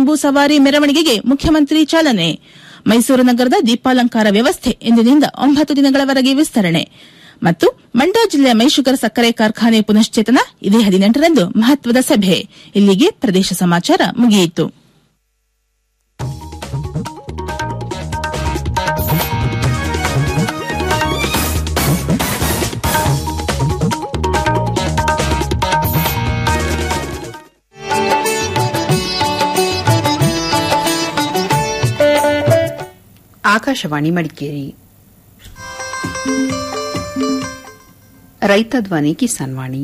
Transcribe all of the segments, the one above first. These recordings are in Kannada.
ಜಂಬೂ ಸವಾರಿ ಮೆರವಣಿಗೆಗೆ ಮುಖ್ಯಮಂತ್ರಿ ಚಾಲನೆ ಮೈಸೂರು ನಗರದ ದೀಪಾಲಂಕಾರ ವ್ಯವಸ್ಥೆ ಇಂದಿನಿಂದ ಒಂಬತ್ತು ದಿನಗಳವರೆಗೆ ವಿಸ್ತರಣೆ ಮತ್ತು ಮಂಡ್ಯ ಜಿಲ್ಲೆಯ ಮೈಶುಗರ್ ಸಕ್ಕರೆ ಕಾರ್ಖಾನೆ ಪುನಶ್ಚೇತನ ಇದೇ ಹದಿನೆಂಟರಂದು ಮಹತ್ವದ ಸಭೆ ಇಲ್ಲಿಗೆ ಪ್ರದೇಶ ಸಮಾಚಾರ ಮುಗಿಯಿತು ಆಕಾಶವಾಣಿ ಮಡಿಕೇರಿ ರೈತ ಧ್ವನಿ ಕಿಸಾನ್ ವಾಣಿ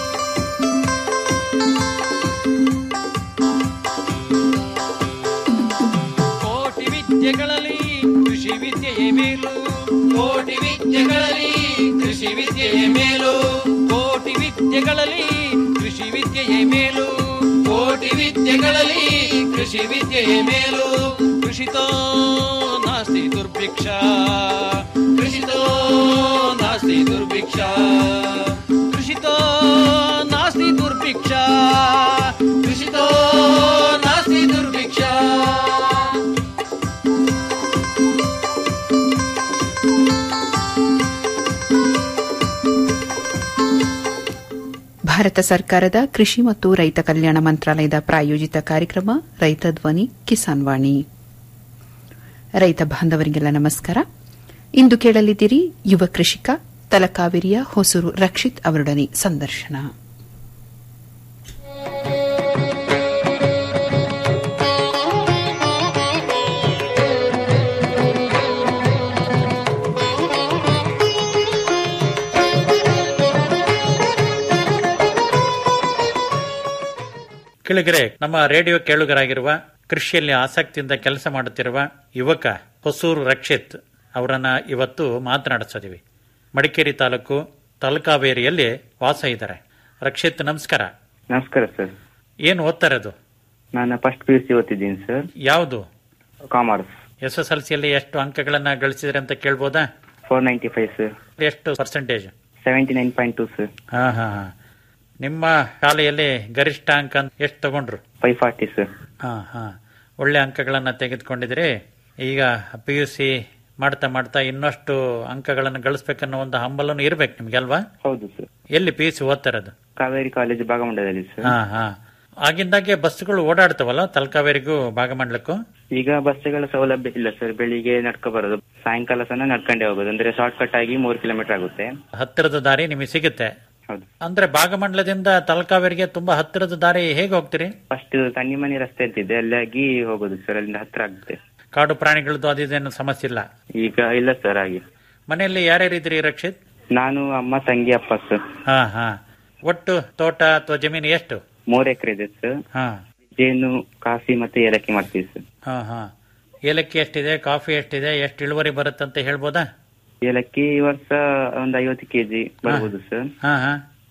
ಕೋಟಿ ವಿದ್ಯೆಗಳಲ್ಲಿ ಕೃಷಿ ವಿದ್ಯೆಯೇ ಮೇಲು ಕೋಟಿ ವಿದ್ಯೆಗಳಲ್ಲಿ ಕೃಷಿ ವಿದ್ಯೆಯೇ ಮೇಲು ಕೋಟಿ ವಿದ್ಯೆಗಳಲ್ಲಿ ಕೃಷಿ ವಿದ್ಯೆಯೇ ಮೇಲು ಕೋಟಿ ವಿದ್ಯೆಗಳಲ್ಲಿ ಕೃಷಿ ವಿದ್ಯೆಯೇ ಮೇಲು ಕೃಷಿತೋ ನಾಸ್ತಿ ದುರ್ಭಿಕ್ಷ ಕೃಷಿತೋ ನಾಸ್ತಿ ದುರ್ಭಿಕ್ಷ ಕೃಷಿತೋ ನಾಸ್ತಿ ದುರ್ಭಿಕ್ಷ ಕೃಷಿತೋ ನಾಸ್ತಿ ದುರ್ಭಿಕ್ಷ ಭಾರತ ಸರ್ಕಾರದ ಕೃಷಿ ಮತ್ತು ರೈತ ಕಲ್ಯಾಣ ಮಂತ್ರಾಲಯದ ಪ್ರಾಯೋಜಿತ ಕಾರ್ಯಕ್ರಮ ರೈತ ಧ್ವನಿ ಕಿಸಾನ್ ವಾಣಿ ರೈತ ಬಾಂಧವರಿಗೆಲ್ಲ ನಮಸ್ಕಾರ ಇಂದು ಕೇಳಲಿದ್ದೀರಿ ಯುವ ಕೃಷಿಕ ತಲಕಾವೇರಿಯ ಹೊಸೂರು ರಕ್ಷಿತ್ ಅವರೊಡನೆ ಸಂದರ್ಶನ ಕೆಳಗರೆ ನಮ್ಮ ರೇಡಿಯೋ ಕೇಳುಗರಾಗಿರುವ ಕೃಷಿಯಲ್ಲಿ ಆಸಕ್ತಿಯಿಂದ ಕೆಲಸ ಮಾಡುತ್ತಿರುವ ಯುವಕ ಹೊಸೂರು ರಕ್ಷಿತ್ ಅವರನ್ನ ಇವತ್ತು ಮಾತನಾಡಿಸಿದೀವಿ ಮಡಿಕೇರಿ ತಾಲೂಕು ತಲಕಾವೇರಿಯಲ್ಲಿ ವಾಸ ಇದ್ದಾರೆ ರಕ್ಷಿತ್ ನಮಸ್ಕಾರ ನಮಸ್ಕಾರ ಸರ್ ಏನು ಓದ್ತಾ ಇರೋದು ನಾನು ಫಸ್ಟ್ ಪಿ ಯು ಸಿ ಓದ್ತಿದ್ದೀನಿ ಸರ್ ಯಾವುದು ಕಾಮರ್ಸ್ ಎಸ್ ಎಸ್ ಎಲ್ ಸಿಯಲ್ಲಿ ಎಷ್ಟು ಅಂಕಗಳನ್ನ ಗಳಿಸಿದ್ರೆ ಅಂತ ಕೇಳ್ಬೋದಾ ಫೋರ್ ನೈಂಟಿ ಫೈವ್ ಸರ್ ಎಷ್ಟು percentage seventy nine point two sir ಹಾ ಹಾ ಹಾ ನಿಮ್ಮ ಶಾಲೆಯಲ್ಲಿ ಗರಿಷ್ಠ ಅಂಕ ಎಷ್ಟು ತಗೊಂಡ್ರು ಫೈವ್ ಫಾರ್ಟಿ ಸರ್ ಹಾ ಹಾ ಒಳ್ಳೆ ಅಂಕಗಳನ್ನ ತೆಗೆದುಕೊಂಡಿದ್ರೆ ಈಗ ಪಿ ಯು ಸಿ ಮಾಡ್ತಾ ಮಾಡ್ತಾ ಇನ್ನಷ್ಟು ಅಂಕಗಳನ್ನು ಗಳಿಸ್ಬೇಕನ್ನೋ ಒಂದು ಹಂಬಲನು ಇರ್ಬೇಕು ನಿಮ್ಗೆ ಅಲ್ವಾ ಹೌದು ಸರ್ ಎಲ್ಲಿ ಪಿ ಯು ಸಿ ಓದ್ತಾ ಇರೋದು ಕಾವೇರಿ ಕಾಲೇಜು ಭಾಗಮಂಡಲದಲ್ಲಿ ಸರ್ ಹಾ ಹಾ ಆಗಿಂದಾಗೆ ಬಸ್ಗಳು ಓಡಾಡ್ತಾವಲ್ಲ ತಲಕಾವೇರಿಗೂ ಭಾಗಮಂಡಲಕ್ಕೂ ಈಗ ಬಸ್ಸುಗಳ ಸೌಲಭ್ಯ ಇಲ್ಲ ಸರ್ ಬೆಳಿಗ್ಗೆ ನಡ್ಕೊ ಬರೋದು ಸಾಯಂಕಾಲ ಸಹ ನಡ್ಕೊಂಡೇ ಹೋಗೋದು ಅಂದ್ರೆ ಶಾರ್ಟ್ ಕಟ್ ಆಗಿ ಮೂರು ಕಿಲೋಮೀಟರ್ ಆಗುತ್ತೆ ಹತ್ತಿರದ ದಾರಿ ನಿಮಗೆ ಸಿಗುತ್ತೆ ಹೌದು ಅಂದ್ರೆ ಭಾಗಮಂಡಲದಿಂದ ತಲಕಾವೇರಿಗೆ ತುಂಬಾ ಹತ್ತಿರದ ದಾರಿ ಹೇಗೆ ಹೋಗ್ತೀರಿ ಫಸ್ಟ್ ತನ್ನಿಮನಿ ರಸ್ತೆ ಅಂತಿದೆ ಅಲ್ಲಾಗಿ ಹೋಗೋದು ಸರ್ ಅಲ್ಲಿಂದ ಹತ್ರ ಆಗುತ್ತೆ ಕಾಡು ಪ್ರಾಣಿಗಳದ್ದು ಅದಿದೇನು ಸಮಸ್ಯೆ ಇಲ್ಲ ಈಗ ಇಲ್ಲ ಸರ್ ಹಾಗೆ ಮನೆಯಲ್ಲಿ ಯಾರ್ಯಾರು ಇದ್ರಿ ರಕ್ಷಿತ್ ನಾನು ಅಮ್ಮ ತಂಗಿ ಅಪ್ಪ ಸರ್ ಹಾ ಹಾ ಒಟ್ಟು ತೋಟ ಅಥವಾ ಜಮೀನು ಎಷ್ಟು ಮೂರು ಎಕರೆ ಇದೆ ಸರ್ ಹಾ ಜೇನು ಕಾಫಿ ಮತ್ತೆ ಏಲಕ್ಕಿ ಮಾಡ್ತೀವಿ ಸರ್ ಹಾ ಹಾ ಏಲಕ್ಕಿ ಎಷ್ಟಿದೆ ಕಾಫಿ ಎಷ್ಟಿದೆ ಎಷ್ಟು ಇಳುವರಿ ಬರುತ್ತಂತ ಹೇಳ್ಬೋದಾ ಏಲಕ್ಕಿ ಈ ವರ್ಷ ಒಂದು ಐವತ್ತು ಕೆಜಿ ಬರ್ಬೋದು ಸರ್ ಹಾ ಹಾ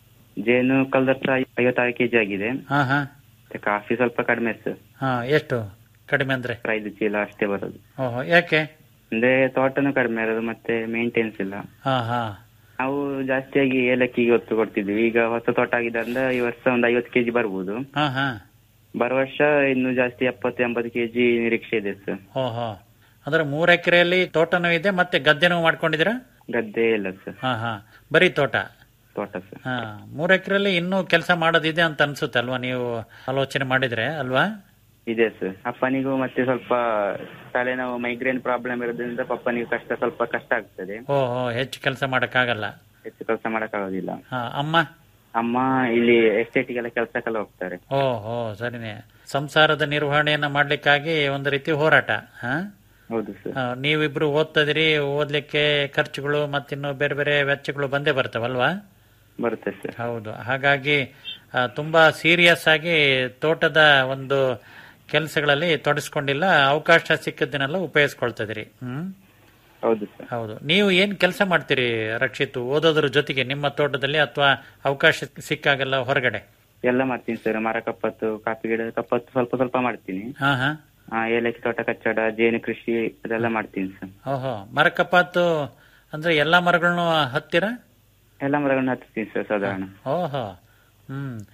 ಜೇನು ಕಳೆದ ವರ್ಷ ಐವತ್ತಾರು ಕೆಜಿ ಆಗಿದೆ ಹಾ ಹಾ ಮತ್ತೆ ಕಾಫಿ ಸ್ವಲ್ಪ ಕಡಿಮೆ ಸರ್ ಹಾ ಎಷ್ಟು ಕಡಿಮೆ ಅಂದ್ರೆ ಐದು ಚೀಲ ಅಷ್ಟೇ ಬರೋದು ಓಹೋ ಯಾಕೆ ಅಂದ್ರೆ ತೋಟನೂ ಕಡಿಮೆ ಇರೋದು ಮತ್ತೆ ಮೇಂಟೆನೆನ್ಸ್ ಇಲ್ಲ ಹಾ ಹಾ ನಾವು ಜಾಸ್ತಿಯಾಗಿ ಏಲಕ್ಕಿಗೆ ಒತ್ತು ಕೊಡ್ತಿದ್ವಿ ಈಗ ಹೊಸ ತೋಟ ಆಗಿದ್ದರಿಂದ ಈ ವರ್ಷ ಒಂದು ಐವತ್ತು ಕೆಜಿ ಬರ್ಬೋದು ಹಾ ಹಾ ಬರುವ ವರ್ಷ ಇನ್ನು ಜಾಸ್ತಿ ಎಪ್ಪತ್ತು ಎಂಬತ್ತು ಕೆಜಿ ನಿರೀಕ್ಷೆ ಇದೆ ಸರ್ ಓಹೋ ಅಂದ್ರೆ ಮೂರ್ ಎಕರೆಯಲ್ಲಿ ತೋಟನೂ ಇದೆ ಮತ್ತೆ ಗದ್ದೆನೂ ಮಾಡ್ಕೊಂಡಿದ್ದೀರಾ ಗದ್ದೆ ಇಲ್ಲ ಸರ್ ಹಾ ಹಾ ಬರೀ ತೋಟ ತೋಟ ಸರ್ ಹಾ ಮೂರ್ ಎಕರೆಯಲ್ಲಿ ಇನ್ನೂ ಕೆಲಸ ಮಾಡೋದಿದೆ ಅಂತ ಅನ್ಸುತ್ತೆ ಅಲ್ವಾ ನೀವು ಆಲೋಚನೆ ಮಾಡಿದ್ರೆ ಅಲ್ವಾ ಇದೆ ಸರ್ ಅಪ್ಪನಿಗೂ ಮತ್ತೆ ಸ್ವಲ್ಪ ತಲೆನೋವು ಮೈಗ್ರೇನ್ ಪ್ರಾಬ್ಲಮ್ ಇರೋದ್ರಿಂದ ಪಪ್ಪನಿಗೂ ಕಷ್ಟ ಸ್ವಲ್ಪ ಕಷ್ಟ ಆಗ್ತದೆ ಓಹೋ ಹೆಚ್ಚು ಕೆಲಸ ಮಾಡಕ್ಕಾಗಲ್ಲ ಹೆಚ್ಚು ಕೆಲಸ ಮಾಡಕ್ಕಾಗೋದಿಲ್ಲ ಹಾ ಅಮ್ಮ ಅಮ್ಮ ಇಲ್ಲಿ ಎಸ್ಟೇಟಿಗೆಲ್ಲ ಕೆಲಸಕ್ಕೆಲ್ಲ ಹೋಗ್ತಾರೆ ಓಹೋ ಸರಿನೇ ಸಂಸಾರದ ನಿರ್ವಹಣೆಯನ್ನ ಮಾಡ್ಲಿಕ್ಕಾಗಿ ಒಂದು ರೀತಿ ಹೋರಾಟ ಹಾ ಹೌದು ಸರ್ ಆ, ನೀವಿಬ್ರು ಓದ್ತಾ ಇದೀರಿ ಓದ್ಲಿಕ್ಕೆ ಖರ್ಚುಗಳು ಮತ್ತಿನ್ನು ಬೇರೆ ಬೇರೆ ವೆಚ್ಚಗಳು ಬಂದೇ ಬರ್ತಾವಲ್ವಾ ಬರುತ್ತೆ ಸರ್ ಹೌದು ಹಾಗಾಗಿ ಆ, ತುಂಬಾ ಸೀರಿಯಸ್ ಆಗಿ ತೋಟದ ಒಂದು ಕೆಲಸಗಳಲ್ಲಿ ತೊಡಸ್ಕೊಂಡಿಲ್ಲ ಅವಕಾಶ ಸಿಕ್ಕದನ್ನೆಲ್ಲ ಉಪಯೋಗಿಸ್ಕೊಳ್ತಾ ಇದೀರಿ ಹ್ಮ್ ಹೌದು ಸರ್ ಹೌದು ನೀವು ಏನ್ ಕೆಲಸ ಮಾಡ್ತೀರಿ ರಕ್ಷಿತ್ ಓದೋದ್ರ ಜೊತೆಗೆ ನಿಮ್ಮ ತೋಟದಲ್ಲಿ ಅಥವಾ ಅವಕಾಶ ಸಿಕ್ಕಾಗೆಲ್ಲ ಹೊರಗಡೆ ಎಲ್ಲ ಮಾಡ್ತೀನಿ ಸರ್ ಮರ ಕಪ್ಪತ್ತು ಕಾಫಿ ಗಿಡ ಕಪ್ಪತ್ತು ಸ್ವಲ್ಪ ಸ್ವಲ್ಪ ಮಾಡ್ತೀನಿ ಹಾ ಹಾ ಆ, ಏಲಕ್ಕಿ ತೋಟ ಕಚ್ಚಡ ಜೇನು ಕೃಷಿ ಅದೆಲ್ಲ ಮಾಡ್ತೀನಿ ಸರ್ ಓಹೋ ಮರಕಪಾತು ಅಂದ್ರೆ ಎಲ್ಲಾ ಮರಗಳನ್ನು ಹತ್ತಿರ ಎಲ್ಲ ಮರಗಳನ್ನ ಹಚ್ತೀನಿ ಸರ್ ಸಾಧಾರಣ ಓಹೋ ಹ್ಮ್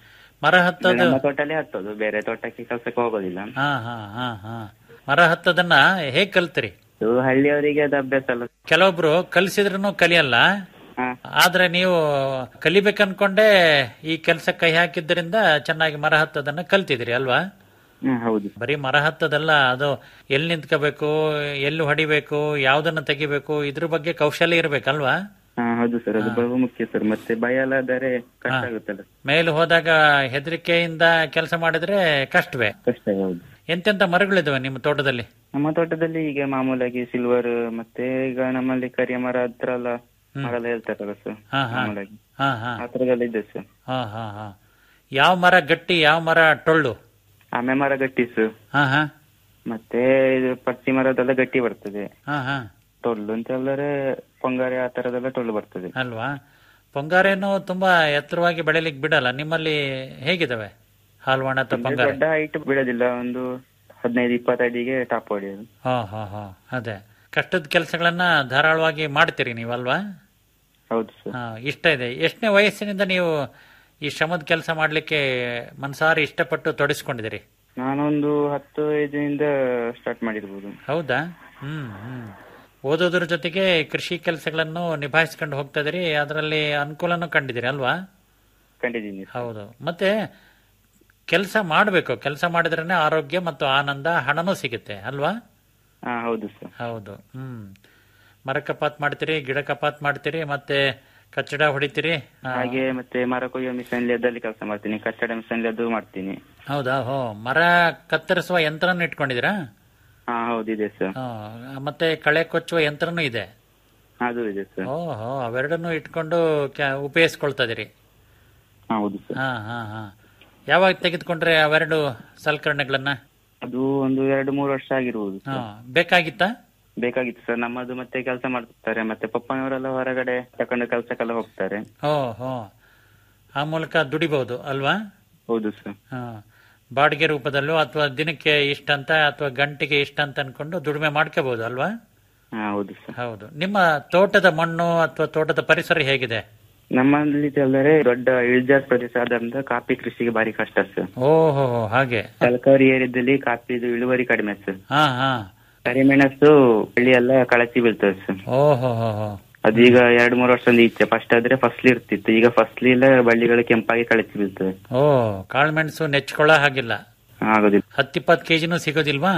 ಮರ ಹತ್ತೋದು ನಮ್ಮ ತೋಟಲ್ಲೇ ಹತ್ತೋದು ಬೇರೆ ತೋಟಕ್ಕೆ ಕೆಲ್ಸಕ್ಕೆ ಹೋಗೋದಿಲ್ಲ ಹಾ ಹಾ ಹಾ ಹಾ ಮರ ಹತ್ತೋದನ್ನ ಹೇಗ್ ಕಲ್ತ್ರಿ ಇದು ಹಳ್ಳಿಯವರಿಗೆ ಅದು ಅಭ್ಯಾಸ ಅಲ್ಲ ಕೆಲವೊಬ್ರು ಕಲಿಸಿದ್ರು ಕಲಿಯಲ್ಲ ಹಾ ಆದ್ರೆ ನೀವು ಕಲಿಬೇಕನ್ಕೊಂಡೇ ಈ ಕೆಲಸ ಕೈ ಹಾಕಿದ್ದರಿಂದ ಚೆನ್ನಾಗಿ ಮರ ಹತ್ತೋದನ್ನ ಕಲ್ತಿದ್ರಿ ಅಲ್ವಾ ಹ್ಮ್ ಹೌದು ಬರೀ ಮರ ಹತ್ತದಲ್ಲ ಅದು ಎಲ್ಲಿ ನಿಂತ್ಕೋಬೇಕು ಎಲ್ಲಿ ಹೊಡಿಬೇಕು ಯಾವ್ದನ್ನ ತೆಗಿಬೇಕು ಇದ್ರ ಬಗ್ಗೆ ಕೌಶಲ್ಯ ಇರ್ಬೇಕಲ್ವಾ ಹಾ ಹೌದು ಸರ್ ಅದು ಬಹು ಮುಖ್ಯ ಸರ್ ಮತ್ತೆ ಭಯ ಎಲ್ಲ ಆದರೆ ಕಷ್ಟ ಆಗುತ್ತಲ್ಲ ಮೇಲೆ ಹೋದಾಗ ಹೆದರಿಕೆಯಿಂದ ಕೆಲಸ ಮಾಡಿದ್ರೆ ಕಷ್ಟವೇ ಕಷ್ಟ ಹೌದು ಎಂತೆಂತ ಮರಗಳಿದಾವೆ ನಿಮ್ಮ ತೋಟದಲ್ಲಿ ನಮ್ಮ ತೋಟದಲ್ಲಿ ಈಗ ಮಾಮೂಲಾಗಿ ಸಿಲ್ವರ್ ಮತ್ತೆ ಈಗ ನಮ್ಮಲ್ಲಿ ಕರಿಯ ಮರ ಹತ್ರ ಎಲ್ಲ ಮರ ಎಲ್ಲ ಹೇಳ್ತಾರಲ್ಲ ಸರ್ ಹಾ ಹಾ ಮಾಮೂಲಾಗಿ ಹಾ ಹಾ ಆ ತರದೆಲ್ಲ ಇದೆ ಸರ್ ಹಾ ಹಾ ಹಾ ಯಾವ ಮರ ಗಟ್ಟಿ ಯಾವ ಮರ ಟೊಳ್ಳು ಆಮೆ ಮರ ಗಟ್ಟಿ ಸರ್ ಹಾ ಹಾ ಮತ್ತೆ ಇದು ಪಚ್ಚಿ ಮರದೆಲ್ಲ ಗಟ್ಟಿ ಬರ್ತದೆ ಹಾ ಹಾ ಟೊಳ್ಳು ಅಂತ ಹೇಳಿದ್ರೆ ಪೊಂಗಾರೆ ಆ ತರದೆಲ್ಲ ಟೊಳ್ಳು ಬರ್ತದೆ ಅಲ್ವಾ ಪೊಂಗಾರೇನು ತುಂಬಾ ಎತ್ತರವಾಗಿ ಬೆಳಿಲಿಕ್ಕೆ ಬಿಡಲ್ಲ ನಿಮ್ಮಲ್ಲಿ ಹೇಗಿದಾವೆ ಹಾಲ್ವಾಣ ಅಥವಾ ಅಂದ್ರೆ ಪೊಂಗಾರೆ ದೊಡ್ಡ ಹೈಟ್ ಬಿಡೋದಿಲ್ಲ ಒಂದು ಹದಿನೈದು ಇಪ್ಪತ್ತು ಅಡಿಗೆ ಟಾಪ್ ಹೊಡೆಯೋದು ಹಾ ಹಾ ಹಾ ಅದೇ ಕಷ್ಟದ ಕೆಲಸಗಳನ್ನ ಧಾರಾಳವಾಗಿ ಮಾಡ್ತೀರಿ ನೀವಲ್ವಾ ಹೌದು ಸರ್ ಹಾ ಇಷ್ಟ ಇದೆ ಎಷ್ಟನೇ ವಯಸ್ಸಿನಿಂದ ನೀವು ಈ ಶ್ರಮದ ಕೆಲಸ ಮಾಡ್ಲಿಕ್ಕೆ ಮನಸಾರಿ ಇಷ್ಟಪಟ್ಟು ತೊಡಸ್ಕೊಂಡಿದ್ದೀರಿ ನಾನೊಂದು ಹತ್ತು ಐದರಿಂದ ಸ್ಟಾರ್ಟ್ ಮಾಡಿರ್ಬೋದು ಹೌದಾ ಹ್ಮ್ ಹ್ಮ್ ಓದೋದ್ರ ಜೊತೆಗೆ ಕೃಷಿ ಕೆಲಸಗಳನ್ನು ನಿಭಾಯಿಸ್ಕೊಂಡು ಹೋಗ್ತಾ ಇದೀರಿ ಅದರಲ್ಲಿ ಅನುಕೂಲನೂ ಕಂಡಿದ್ದೀರಿ ಅಲ್ವಾ ಕಂಡಿದ್ದೀನಿ ಹೌದು ಮತ್ತೆ ಕೆಲಸ ಮಾಡಬೇಕು ಕೆಲಸ ಮಾಡಿದ್ರೇನೆ ಆರೋಗ್ಯ ಮತ್ತು ಆನಂದ ಹಣನೂ ಸಿಗುತ್ತೆ ಅಲ್ವಾ ಹಾ ಹೌದು ಸರ್ ಹೌದು ಹ್ಮ್ ಮರ ಕಪಾತ್ ಮಾಡ್ತೀರಿ ಗಿಡ ಕಪಾತ್ ಮಾಡ್ತೀರಿ ಮತ್ತೆ ಕಚ್ಚಡ ಹೊಡಿತೀರಿ ಆ, ಹಾಗೆ ಮತ್ತೆ ಮರ ಕೊಯ್ಯೋ ಮಿಷನ್ ಅದಲ್ಲಿ ಕೆಲಸ ಮಾಡ್ತೀನಿ ಕಟ್ಟಡ ಮಿಷನ್ ಅದು ಮಾಡ್ತೀನಿ ಹೌದಾ ಹೋ ಮರ ಕತ್ತರಿಸುವ ಯಂತ್ರನೂ ಇಟ್ಕೊಂಡಿದ್ದೀರಾ ಹಾ ಹೌದು ಇದೆ ಸರ್ ಆ, ಮತ್ತೆ ಕಳೆ ಕೊಚ್ಚುವ ಯಂತ್ರನೂ ಇದೆ ಅದು ಇದೆ ಸರ್ ಓಹೋ ಅವೆರಡನ್ನು ಇಟ್ಕೊಂಡು ಕ್ಯಾ- ಉಪಯೋಗಿಸ್ಕೊಳ್ತಾ ಇದೀರಿ ಹಾ ಹೌದು ಸರ್ ಹಾ ಹಾ ಹಾ ಯಾವಾಗ ತೆಗೆದುಕೊಂಡ್ರೆ ಅವೆರಡು ಸಲಕರಣೆಗಳನ್ನ ಅದು ಒಂದು ಎರಡು ಮೂರು ವರ್ಷ ಆಗಿರ್ಬೋದು ಹಾ ಸರ್ ಬೇಕಾಗಿತ್ತಾ ಬೇಕಾಗಿತ್ತು ಸರ್ ನಮ್ಮದು ಮತ್ತೆ ಕೆಲಸ ಮಾಡ್ತಾರೆ ಮತ್ತೆ ಪಪ್ಪನವರೆಲ್ಲ ಹೊರಗಡೆ ತಕೊಂಡು ಕೆಲಸಕ್ಕೆಲ್ಲ ಹೋಗ್ತಾರೆ ಓ ಹೋ ಆ ಮೂಲಕ ದುಡಿಬಹುದು ಅಲ್ವಾ ಹೌದು ಸರ್ ಹಾ ಬಾಡಿಗೆ ರೂಪದಲ್ಲೂ ಅಥವಾ ದಿನಕ್ಕೆ ಇಷ್ಟಂತ ಅಥವಾ ಗಂಟೆಗೆ ಇಷ್ಟ ಅಂತ ಅನ್ಕೊಂಡು ದುಡಿಮೆ ಮಾಡ್ಕೋಬಹುದು ಅಲ್ವಾ ಹಾ ಹೌದು ಸರ್ ಹೌದು ನಿಮ್ಮ ತೋಟದ ಮಣ್ಣು ಅಥವಾ ತೋಟದ ಪರಿಸರ ಹೇಗಿದೆ ನಮ್ಮಲ್ಲಿ ಹೇಳಿದ್ರೆ ದೊಡ್ಡ ಇಳಿಜಾರ್ ಪ್ರದೇಶ ಆದ್ರಿಂದ ಕಾಫಿ ಕೃಷಿಗೆ ಭಾರಿ ಕಷ್ಟ ಸರ್ ಓಹೋ ಹಾಗೆ ತಲಕಾರಿ ಏರಿಯಾದಲ್ಲಿ ಕಾಫಿದು ಇಳುವರಿ ಕಡಿಮೆ ಸರ್ ಹಾ ಹಾ ಕರಿಮೆಣಸು ಬೆಳಿ ಎಲ್ಲ ಕಳಚಿ ಬೀಳ್ತದೆ ಸರ್ ಓಹೋ ಹೋ ಹೋ ಅದೀಗ ಎರಡ್ ಮೂರು ವರ್ಷದಿಂದ ಈಚೆ ಫಸ್ಟ್ ಆದ್ರೆ ಫಸ್ಲ್ ಇರ್ತಿತ್ತು ಈಗ ಫಸ್ಲ್ ಇಲ್ಲ ಬಳ್ಳಿಗಳು ಕೆಂಪಾಗಿ ಕಳಚಿ ಬೀಳ್ತವೆ ಓ ಕಾಳುಮೆಣಸು ನೆಚ್ಕೊಳ್ಳೋ ಹಾಗಿಲ್ಲ ಆಗೋದಿಲ್ಲ ಹತ್ತಿಪ್ಪತ್ತು ಕೆಜಿನೂ ಸಿಗೋದಿಲ್ವಾ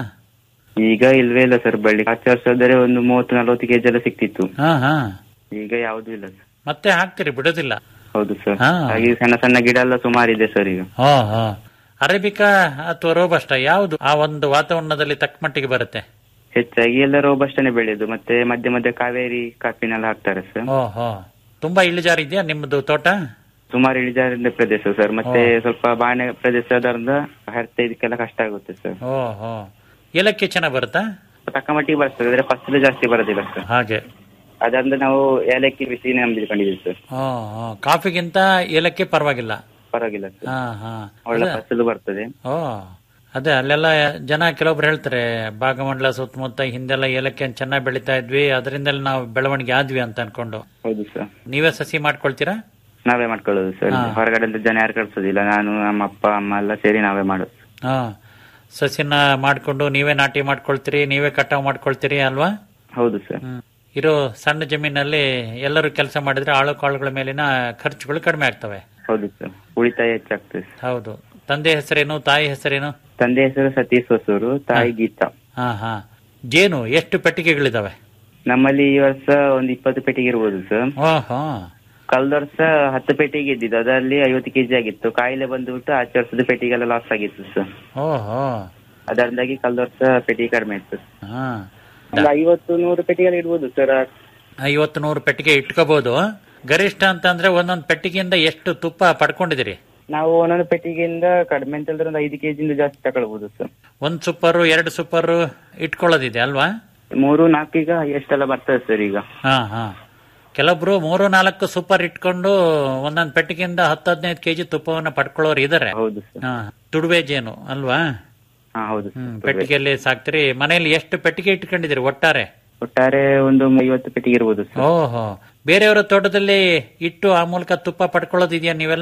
ಈಗ ಇಲ್ವೇ ಇಲ್ಲ ಸರ್ ಬಳ್ಳಿ ಹತ್ತು ವರ್ಷ ಆದ್ರೆ ಒಂದು ಮೂವತ್ತು ನಲವತ್ತು ಕೆಜಿ ಎಲ್ಲ ಸಿಕ್ತಿತ್ತು ಹಾ ಹಾ ಈಗ ಯಾವ್ದು ಇಲ್ಲ ಸರ್ ಮತ್ತೆ ಹಾಕ್ತಿರಿ ಬಿಡೋದಿಲ್ಲ ಹೌದು ಸರ್ ಹಾ. ಹಾಗೆ ಸಣ್ಣ ಸಣ್ಣ ಗಿಡ ಎಲ್ಲ ಸುಮಾರು ಇದೆ ಸರ್ ಈಗ ಹಾ ಹಾ ಅರೇಬಿಕಾ ಅಥವಾ ರೋಬಸ್ಟ ಯಾವುದು ಆ ಒಂದು ವಾತಾವರಣದಲ್ಲಿ ತಕ್ಕ ಮಟ್ಟಿಗೆ ಬರುತ್ತೆ ಹೆಚ್ಚಾಗಿ ಎಲ್ಲ ರೋಬಸ್ಟನೆ ಬೆಳೆಯೋದು ಮತ್ತೆ ಮಧ್ಯೆ ಮಧ್ಯೆ ಕಾವೇರಿ ಕಾಫಿನೆಲ್ಲ ಹಾಕ್ತಾರೆ ಸರ್ ಓ ಹೋ ತುಂಬಾ ಇಳಿಜಾರು ಇದೆಯಾ ನಿಮ್ಮದು ತೋಟ ಸುಮಾರು ಇಳಿಜಾರಿನ ಪ್ರದೇಶ ಸರ್ ಮತ್ತೆ ಸ್ವಲ್ಪ ಬಾಣೆ ಪ್ರದೇಶ ಆದ್ರಿಂದ ಹರಿತ ಇದಕ್ಕೆಲ್ಲ ಕಷ್ಟ ಆಗುತ್ತೆ ಸರ್ ಓ ಹೋ ಏಲಕ್ಕಿ ಚೆನ್ನಾಗ್ ಬರುತ್ತಾ ತಕ್ಕ ಮಟ್ಟಿಗೆ ಬರ್ತದೆ ಆದ್ರೆ ಫಸಲು ಜಾಸ್ತಿ ಬರೋದಿಲ್ಲ ಸರ್ ಹಾಗೆ ಅದರಿಂದ ನಾವು ಏಲಕ್ಕಿ ಬಿಸಿನೇ ನಂಬಿಕೊಂಡಿದ್ದೀವಿ ಸರ್ ಹಾ ಹಾ ಕಾಫಿಗಿಂತ ಏಲಕ್ಕಿ ಪರವಾಗಿಲ್ಲ ಪರವಾಗಿಲ್ಲ ಸರ್ ಹಾ ಹಾ ಒಳ್ಳೆ ಅದೇ- ಫಸಲು ಬರ್ತದೆ ಓ ಅದೇ ಅಲ್ಲೆಲ್ಲ ಜನ ಕೆಲವೊಬ್ರು ಹೇಳ್ತಾರೆ ಭಾಗಮಂಡಲ ಸುತ್ತಮುತ್ತ ಹಿಂದೆಲ್ಲ ಏಲಕ್ಕಿ ಚೆನ್ನಾಗಿ ಬೆಳಿತಾ ಇದ್ವಿ ಅದರಿಂದಲೇ ನಾವು ಬೆಳವಣಿಗೆ ಆದ್ವಿ ಅಂತ ಅನ್ಕೊಂಡು ಹೌದು ಸರ್ ನೀವೇ ಸಸಿ ಮಾಡ್ಕೊಳ್ತೀರಾ ನಾವೇ ಮಾಡ್ಕೊಳ್ಳೋದು ಸರ್ ಹಾ. ಹೊರಗಡೆ ಜನ ಯಾರು ಕಳ್ಸೋದಿಲ್ಲ ನಾನು ನಮ್ಮ ಅಪ್ಪ ಅಮ್ಮ ಎಲ್ಲ ಸೇರಿ ನಾವೇ ಮಾಡೋದು ಹಾ ಸಸಿನ ಮಾಡ್ಕೊಂಡು ನೀವೇ ನಾಟಿ ಮಾಡ್ಕೊಳ್ತೀರಿ ನೀವೇ ಕಟಾವ್ ಮಾಡ್ಕೊಳ್ತೀರಿ ಅಲ್ವಾ ಹೌದು ಸರ್ ಹ್ಮ್. ಇರೋ ಸಣ್ಣ ಜಮೀನಲ್ಲಿ ಎಲ್ಲರೂ ಕೆಲಸ ಮಾಡಿದ್ರೆ ಆಳು ಕಾಳುಗಳ ಮೇಲಿನ ಖರ್ಚುಗಳು ಕಡಿಮೆ ಆಗ್ತವೆ ಹೌದು ಸರ್ ಉಳಿತಾಯ ಹೆಚ್ಚಾಗ್ತದೆ ಸರ್. ಹೌದು ತಂದೆ ಹೆಸರೇನು ತಾಯಿ ಹೆಸರೇನು ತಂದೆ ಹೆಸರು ಸತೀಶ್ ಹೊಸೂರು ತಾಯಿ ಗೀತಾ ಹಾ ಹಾ ಜೇನು ಎಷ್ಟು ಪೆಟ್ಟಿಗೆಗಳಿದಾವೆ ನಮ್ಮಲ್ಲಿ ಈ ವರ್ಷ ಒಂದು ಇಪ್ಪತ್ತು ಪೆಟ್ಟಿಗೆ ಇರ್ಬೋದು ಸರ್ ಓಹೋ ಕಳೆದ ವರ್ಷ ಹತ್ತು ಪೆಟ್ಟಿಗೆ ಇದ್ದಿದ್ದು ಅದರಲ್ಲಿ ಐವತ್ತು ಕೆಜಿ ಆಗಿತ್ತು ಕಾಯಿಲೆ ಬಂದ್ಬಿಟ್ಟು ಆಚೆ ವರ್ಷದ ಪೆಟ್ಟಿಗೆಲ್ಲ ಲಾಸ್ ಆಗಿತ್ತು ಸರ್ ಓಹೋ ಅದರಿಂದಾಗಿ ಕಳೆದ ವರ್ಷ ಪೆಟ್ಟಿಗೆ ಕಡಿಮೆ ಇತ್ತು ಹಾ ಒಂದು ಐವತ್ತು ನೂರು ಪೆಟ್ಟಿಗೆ ಇಡ್ಬೋದು ಸರ್ ಐವತ್ತು ನೂರು ಪೆಟ್ಟಿಗೆ ಇಟ್ಕೋಬಹುದು ಗರಿಷ್ಠ ಅಂತಂದ್ರೆ ಒಂದೊಂದು ಪೆಟ್ಟಿಗೆಯಿಂದ ಎಷ್ಟು ತುಪ್ಪ ಪಡ್ಕೊಂಡಿದ್ದೀರಿ ನಾವು ಒಂದೊಂದು ಪೆಟ್ಟಿಗೆಯಿಂದ ಕಡಿಮೆ ಅಂತ ಹೇಳಿದ್ರೆ ಒಂದು ಐದು ಕೆಜಿಯಿಂದ ಜಾಸ್ತಿ ತಗೊಳ್ಬಹುದು ಸರ್ ಒಂದ್ ಸೂಪರ್ ಎರಡು ಸೂಪರ್ ಇಟ್ಕೊಳ್ಳೋದಿದೆ ಅಲ್ವಾ ಮೂರು ನಾಲ್ಕು ಈಗ ಎಷ್ಟೆಲ್ಲ ಬರ್ತದೆ ಸರ್ ಈಗ ಹಾ ಹಾ ಕೆಲವೊಬ್ರು ಮೂರು ನಾಲ್ಕು ಸೂಪರ್ ಇಟ್ಕೊಂಡು ಒಂದೊಂದು ಪೆಟ್ಟಿಗೆಯಿಂದ ಹತ್ತು ಹದಿನೈದು ಕೆಜಿ ತುಪ್ಪವನ್ನ ಪಡ್ಕೊಳ್ಳೋರು ಇದಾರೆ ಹೌದು ಸರ್ ಹಾ ತುಡುವೆ ಜೇನು ಅಲ್ವಾ ಹಾ ಹೌದು ಹ್ಮ್ ಸರ್ ಪೆಟ್ಟಿಗೆಯಲ್ಲಿ ಸಾಕ್ತಿರಿ ಮನೆಯಲ್ಲಿ ಎಷ್ಟು ಪೆಟ್ಟಿಗೆ ಇಟ್ಕೊಂಡಿದ್ದೀರಿ ಒಟ್ಟಾರೆ ಒಟ್ಟಾರೆ ಒಂದು ಐವತ್ತು ಪೆಟ್ಟಿಗೆ ಇರ್ಬೋದು ಸರ್ ಓಹೋ ಬೇರೆಯವರ ತೋಟದಲ್ಲಿ ಇಟ್ಟು ಆ ಮೂಲಕ ತುಪ್ಪ ಪಡ್ಕೊಳ್ಳೋದಿದೆಯಾ ನೀವೆಲ್ಲ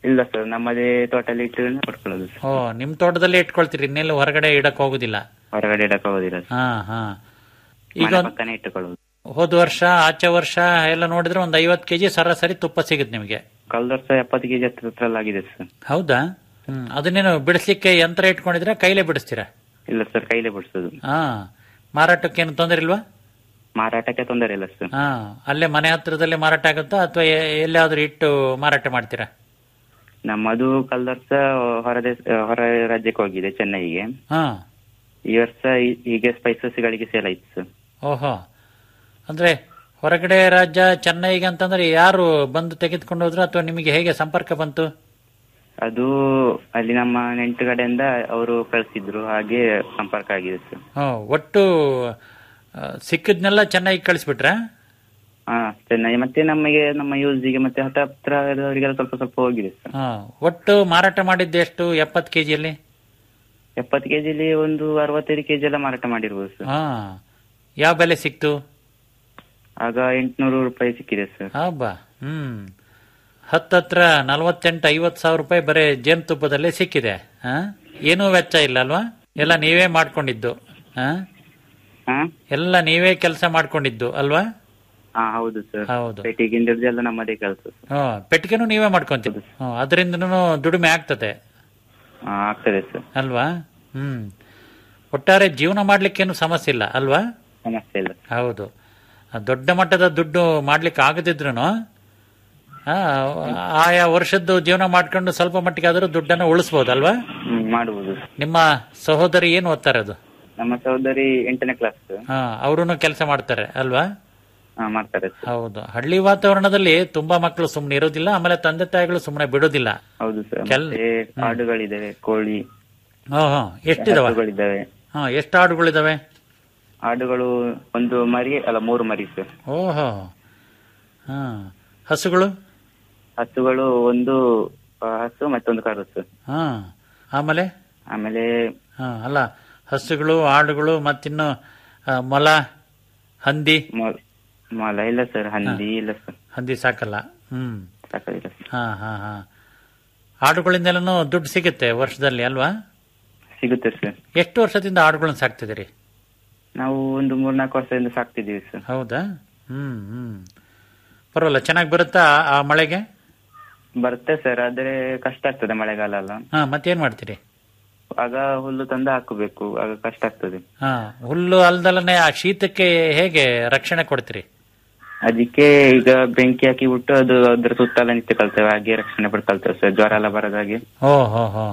ಇಲ್ಲ ಸರ್ ನಮ್ಮದೇ ತೋಟಲ್ಲಿ ಇಟ್ಟು ಕೊಡ್ಕೊಳ್ಳೋದು ಸರ್ ಓ ನಿಮ್ ತೋಟದಲ್ಲೇ ಇಟ್ಕೊಳ್ತೀರಿ ಇನ್ನೆಲ್ಲೂ ಹೊರಗಡೆ ಇಡಕ್ ಹೋಗುದಿಲ್ಲ ಹೊರಗಡೆ ಇಡಕ್ ಆಗೋದಿಲ್ಲ ಸರ್ ಹಾ ಹಾ ಈಗ ಮನೆ ಒಂದ್- ಪಕ್ಕನೇ ಇಟ್ಟುಕೊಳ್ಳೋದು ಹೋದ ವರ್ಷ ಆಚೆ ವರ್ಷ ಎಲ್ಲ ನೋಡಿದ್ರೆ ಒಂದ್ ಐವತ್ ಕೆಜಿ ಸರಾಸರಿ ತುಪ್ಪ ಸಿಗುತ್ತೆ ನಿಮಗೆ ಕಳೆದ ವರ್ಷ ಎಪ್ಪತ್ತು ಕೆಜಿ ಹತ್ರ ಆಗಿದೆ ಸರ್ ಹೌದಾ ಹ್ಮ್ ಅದನ್ನೇನು ಬಿಡಿಸ್ಲಿಕ್ಕೆ ಯಂತ್ರ ಇಟ್ಕೊಂಡಿದ್ರೆ ಕೈಲೇ ಬಿಡಿಸ್ತೀರಾ ಇಲ್ಲ ಸರ್ ಕೈಲೇ ಬಿಡಿಸೋದು ಹಾ ಮಾರಾಟಕ್ಕೇನು ತೊಂದರೆ ಇಲ್ವಾ ಮಾರಾಟಕ್ಕೆ ತೊಂದರೆ ಇಲ್ಲ ಸರ್ ಹಾ ಅಲ್ಲೇ ಮನೆ ಹತ್ರದಲ್ಲೇ ಮಾರಾಟ ಆಗುತ್ತಾ ಅಥವಾ ಎಲ್ಲಾದ್ರೂ ಇಟ್ಟು ಮಾರಾಟ ಮಾಡ್ತೀರಾ ನಮ್ಮದು ಕಳೆದ ವರ್ಷ ಹೊರ ದೇಶ ಹೊರ ರಾಜ್ಯಕ್ಕೆ ಹೋಗಿದೆ ಚೆನ್ನೈಗೆ ಹಾ ಈ ವರ್ಷ ಈ- ಹೀಗೆ ಸ್ಪೈಸಸ್ಗಳಿಗೆ ಸೇಲ್ ಆಯ್ತು ಸರ್ ಓಹೋ ಅಂದ್ರೆ ಹೊರಗಡೆ ರಾಜ್ಯ ಚೆನ್ನೈಗೆ ಅಂತಂದ್ರೆ ಯಾರು ಬಂದು ತೆಗೆದುಕೊಂಡು ಹೋದ್ರು ಅಥವಾ ನಿಮಗೆ ಹೇಗೆ ಸಂಪರ್ಕ ಬಂತು ಅದು ಅಲ್ಲಿ ನಮ್ಮ ನೆಂಟು ಕಡೆಯಿಂದ ಅವರು ಕಳಿಸಿದ್ರು ಹಾಗೆ ಸಂಪರ್ಕ ಆಗಿದೆ ಸರ್ ಹ್ಮ್, ಒಟ್ಟು ಆ, ಸಿಕ್ಕಿದ್ನೆಲ್ಲ ಚೆನ್ನೈಗೆ ಕಳಿಸ್ಬಿಟ್ರಾ ಹಾ ಚೆನ್ನೈ ಮತ್ತೆ ನಮಗೆ ನಮ್ಮ ಯೂಸ್ಗೆ ಮತ್ತೆ ಹತ್ತ ಹತ್ರ ಇರೋರಿಗೆಲ್ಲ ಸ್ವಲ್ಪ ಸ್ವಲ್ಪ ಹೋಗಿದೆ ಸರ್ ಹಾ ಒಟ್ಟು ಮಾರಾಟ ಮಾಡಿದ್ದು ಎಷ್ಟು ಎಪ್ಪತ್ತು ಕೆಜಿಯಲ್ಲಿ ಎಪ್ಪತ್ತು ಕೆಜಿಲಿ ಒಂದು ಅರವತ್ತೈದು ಕೆಜಿ ಎಲ್ಲ ಮಾರಾಟ ಮಾಡಿರ್ಬೋದು ಸರ್ ಹಾ ಯಾವ ಬೆಲೆ ಸಿಕ್ತು ಆಗ ಎಂಟ್ನೂರು ರೂಪಾಯಿ ಸಿಕ್ಕಿದೆ ಸರ್ ಹಬ್ಬಾ ಹ್ಮ್ ಹತ್ತತ್ರ ನಲವತ್ತೆಂಟು ಐವತ್ತು ಸಾವಿರ ರೂಪಾಯಿ ಬರೀ ಜೇನುತುಪ್ಪದಲ್ಲೇ ಸಿಕ್ಕಿದೆ ಹಾ ಏನೂ ವೆಚ್ಚ ಇಲ್ಲ ಅಲ್ವಾ ಎಲ್ಲ ನೀವೇ ಮಾಡ್ಕೊಂಡಿದ್ದು ಹಾ ಹಾ ಎಲ್ಲ ನೀವೇ ಕೆಲಸ ಮಾಡ್ಕೊಂಡಿದ್ದು ಅಲ್ವಾ ಹಾ ಹೌದು ಸರ್ ಹೌದು ಪೇಟೆಗಿಂದ ಹಿಡಿದು ಎಲ್ಲ ನಮ್ಮದೇ ಕೆಲಸ ಸರ್ ಹ್ಮ್ ಪೆಟ್ಟಿಗೆನೂ ನೀವೇ ಮಾಡ್ಕೊಂತೀವಿ ಅದರಿಂದನೂ ದುಡಿಮೆ ಆಗ್ತದೆ ಹಾ ಆಗ್ತದೆ ಸರ್ ಅಲ್ವಾ ಹ್ಮ್ ಒಟ್ಟಾರೆ ಜೀವನ ಮಾಡ್ಲಿಕ್ಕೇನು ಸಮಸ್ಯೆ ಇಲ್ಲ ಅಲ್ವಾ ಸಮಸ್ಯೆ ಇಲ್ಲ ಹೌದು ಆ ದೊಡ್ಡ ಮಟ್ಟದ ದುಡ್ಡು ಮಾಡ್ಲಿಕ್ಕೆ ಆಗದಿದ್ರು ಆಯಾ ವರ್ಷದ್ದು ಜೀವನ ಮಾಡ್ಕೊಂಡು ಸ್ವಲ್ಪ ಮಟ್ಟಿಗೆ ಆದರೂ ದುಡ್ಡನ್ನು ಉಳಿಸ್ಬೋದಲ್ವಾ ಹ್ಮ್ ಮಾಡುವುದು ನಿಮ್ಮ ಸಹೋದರಿ ಏನು ಓದ್ತಾರೆ ಅದು ನಮ್ಮ ಸಹೋದರಿ ಎಂಟನೇ ಕ್ಲಾಸ್ ಹಾ ಅವರು ಕೆಲಸ ಮಾಡ್ತಾರೆ ಅಲ್ವಾ ಹಾ ಮಾಡ್ತಾರೆ ಸರ್ ಹೌದು ಹಳ್ಳಿ ವಾತಾವರಣದಲ್ಲಿ ತುಂಬಾ ಮಕ್ಕಳು ಸುಮ್ಮನೆ ಇರೋದಿಲ್ಲ ಆಮೇಲೆ ತಂದೆ ತಾಯಿಗಳು ಸುಮ್ಮನೆ ಬಿಡೋದಿಲ್ಲ ಹೌದು ಸರ್ ಕೆಲ್- ಮತ್ತೆ ಆಡುಗಳಿದಾವೆ ಕೋಳಿ ಹಾ ಹಾ ಎಷ್ಟಿದಾವ ಹಸುಗಳಿದ್ದಾವೆ ಹಾ ಎಷ್ಟು ಆಡುಗಳಿದಾವೆ ಆಡುಗಳು ಒಂದು ಮರಿ ಅಲ್ಲ ಮೂರು ಮರಿ ಸರ್ ಓಹೋ ಹಾ ಹಸುಗಳು ಹಸುಗಳು ಒಂದು ಆ, ಹಸು ಮತ್ತೊಂದು ಕರು ಸರ್ ಹಾ ಆಮೇಲೆ ಆಮೇಲೆ ಹಾ ಅಲ್ಲ ಹಸುಗಳು ಆಡುಗಳು ಮತ್ತಿನ್ನು ಆ, ಮೊಲ ಹಂದಿ ಮೊಲ ಮೊಲ ಇಲ್ಲ ಸರ್ ಹಂದಿ ಇಲ್ಲ ಸರ್ ಹಂದಿ ಸಾಕಲ್ಲ ಹ್ಮ್ ಸಾಕಾಗಿಲ್ಲ ಸರ್ ಹಾ ಹಾ ಹಾ ಆಡುಗಳಿಂದಲೂ ದುಡ್ಡು ಸಿಗುತ್ತೆ ವರ್ಷದಲ್ಲಿ ಅಲ್ವಾ ಸಿಗುತ್ತೆ ಸರ್ ಎಷ್ಟು ವರ್ಷದಿಂದ ಆಡುಗಳನ್ನ ಸಾಕ್ತಿದ್ದೀರಿ ನಾವು ಒಂದು ಮೂರ್ನಾಲ್ಕು ವರ್ಷದಿಂದ ಸಾಕ್ತಿದ್ದೀವಿ ಸರ್ ಹೌದಾ ಹ್ಮ್ ಹ್ಮ್ ಪರವಾಗಿಲ್ಲ ಚೆನ್ನಾಗಿ ಬರುತ್ತಾ ಆ- ಆ ಮಳೆಗೆ ಬರುತ್ತೆ ಸರ್ ಆದ್ರೆ ಕಷ್ಟ ಆಗ್ತದೆ ಮಳೆಗಾಲ ಅಲ್ಲ ಹಾ ಮತ್ತೇನ್ ಮಾಡ್ತೀರಿ ಆಗ ಹುಲ್ಲು ತಂದು ಹಾಕಬೇಕು ಆಗ ಕಷ್ಟ ಆಗ್ತದೆ ಹಾ ಹುಲ್ಲು ಅಲ್ದಲನೆ ಆ ಶೀತಕ್ಕೆ ಹೇಗೆ ರಕ್ಷಣೆ ಕೊಡ್ತೀರಿ ಅದಕ್ಕೆ ಈಗ ಬೆಂಕಿ ಹಾಕಿ ಬಿಟ್ಟು ಅದು ಅದ್ರ ಸುತ್ತಲ ನಿಂತುಕೊಳ್ತೇವೆ ಹಾಗೆ ರಕ್ಷಣೆ ಪಡ್ಕೊಳ್ತೇವೆ ಸರ್ ಜ್ವರ ಎಲ್ಲ ಬರದ ಹಾಗೆ ಓ ಹೋ ಹೋ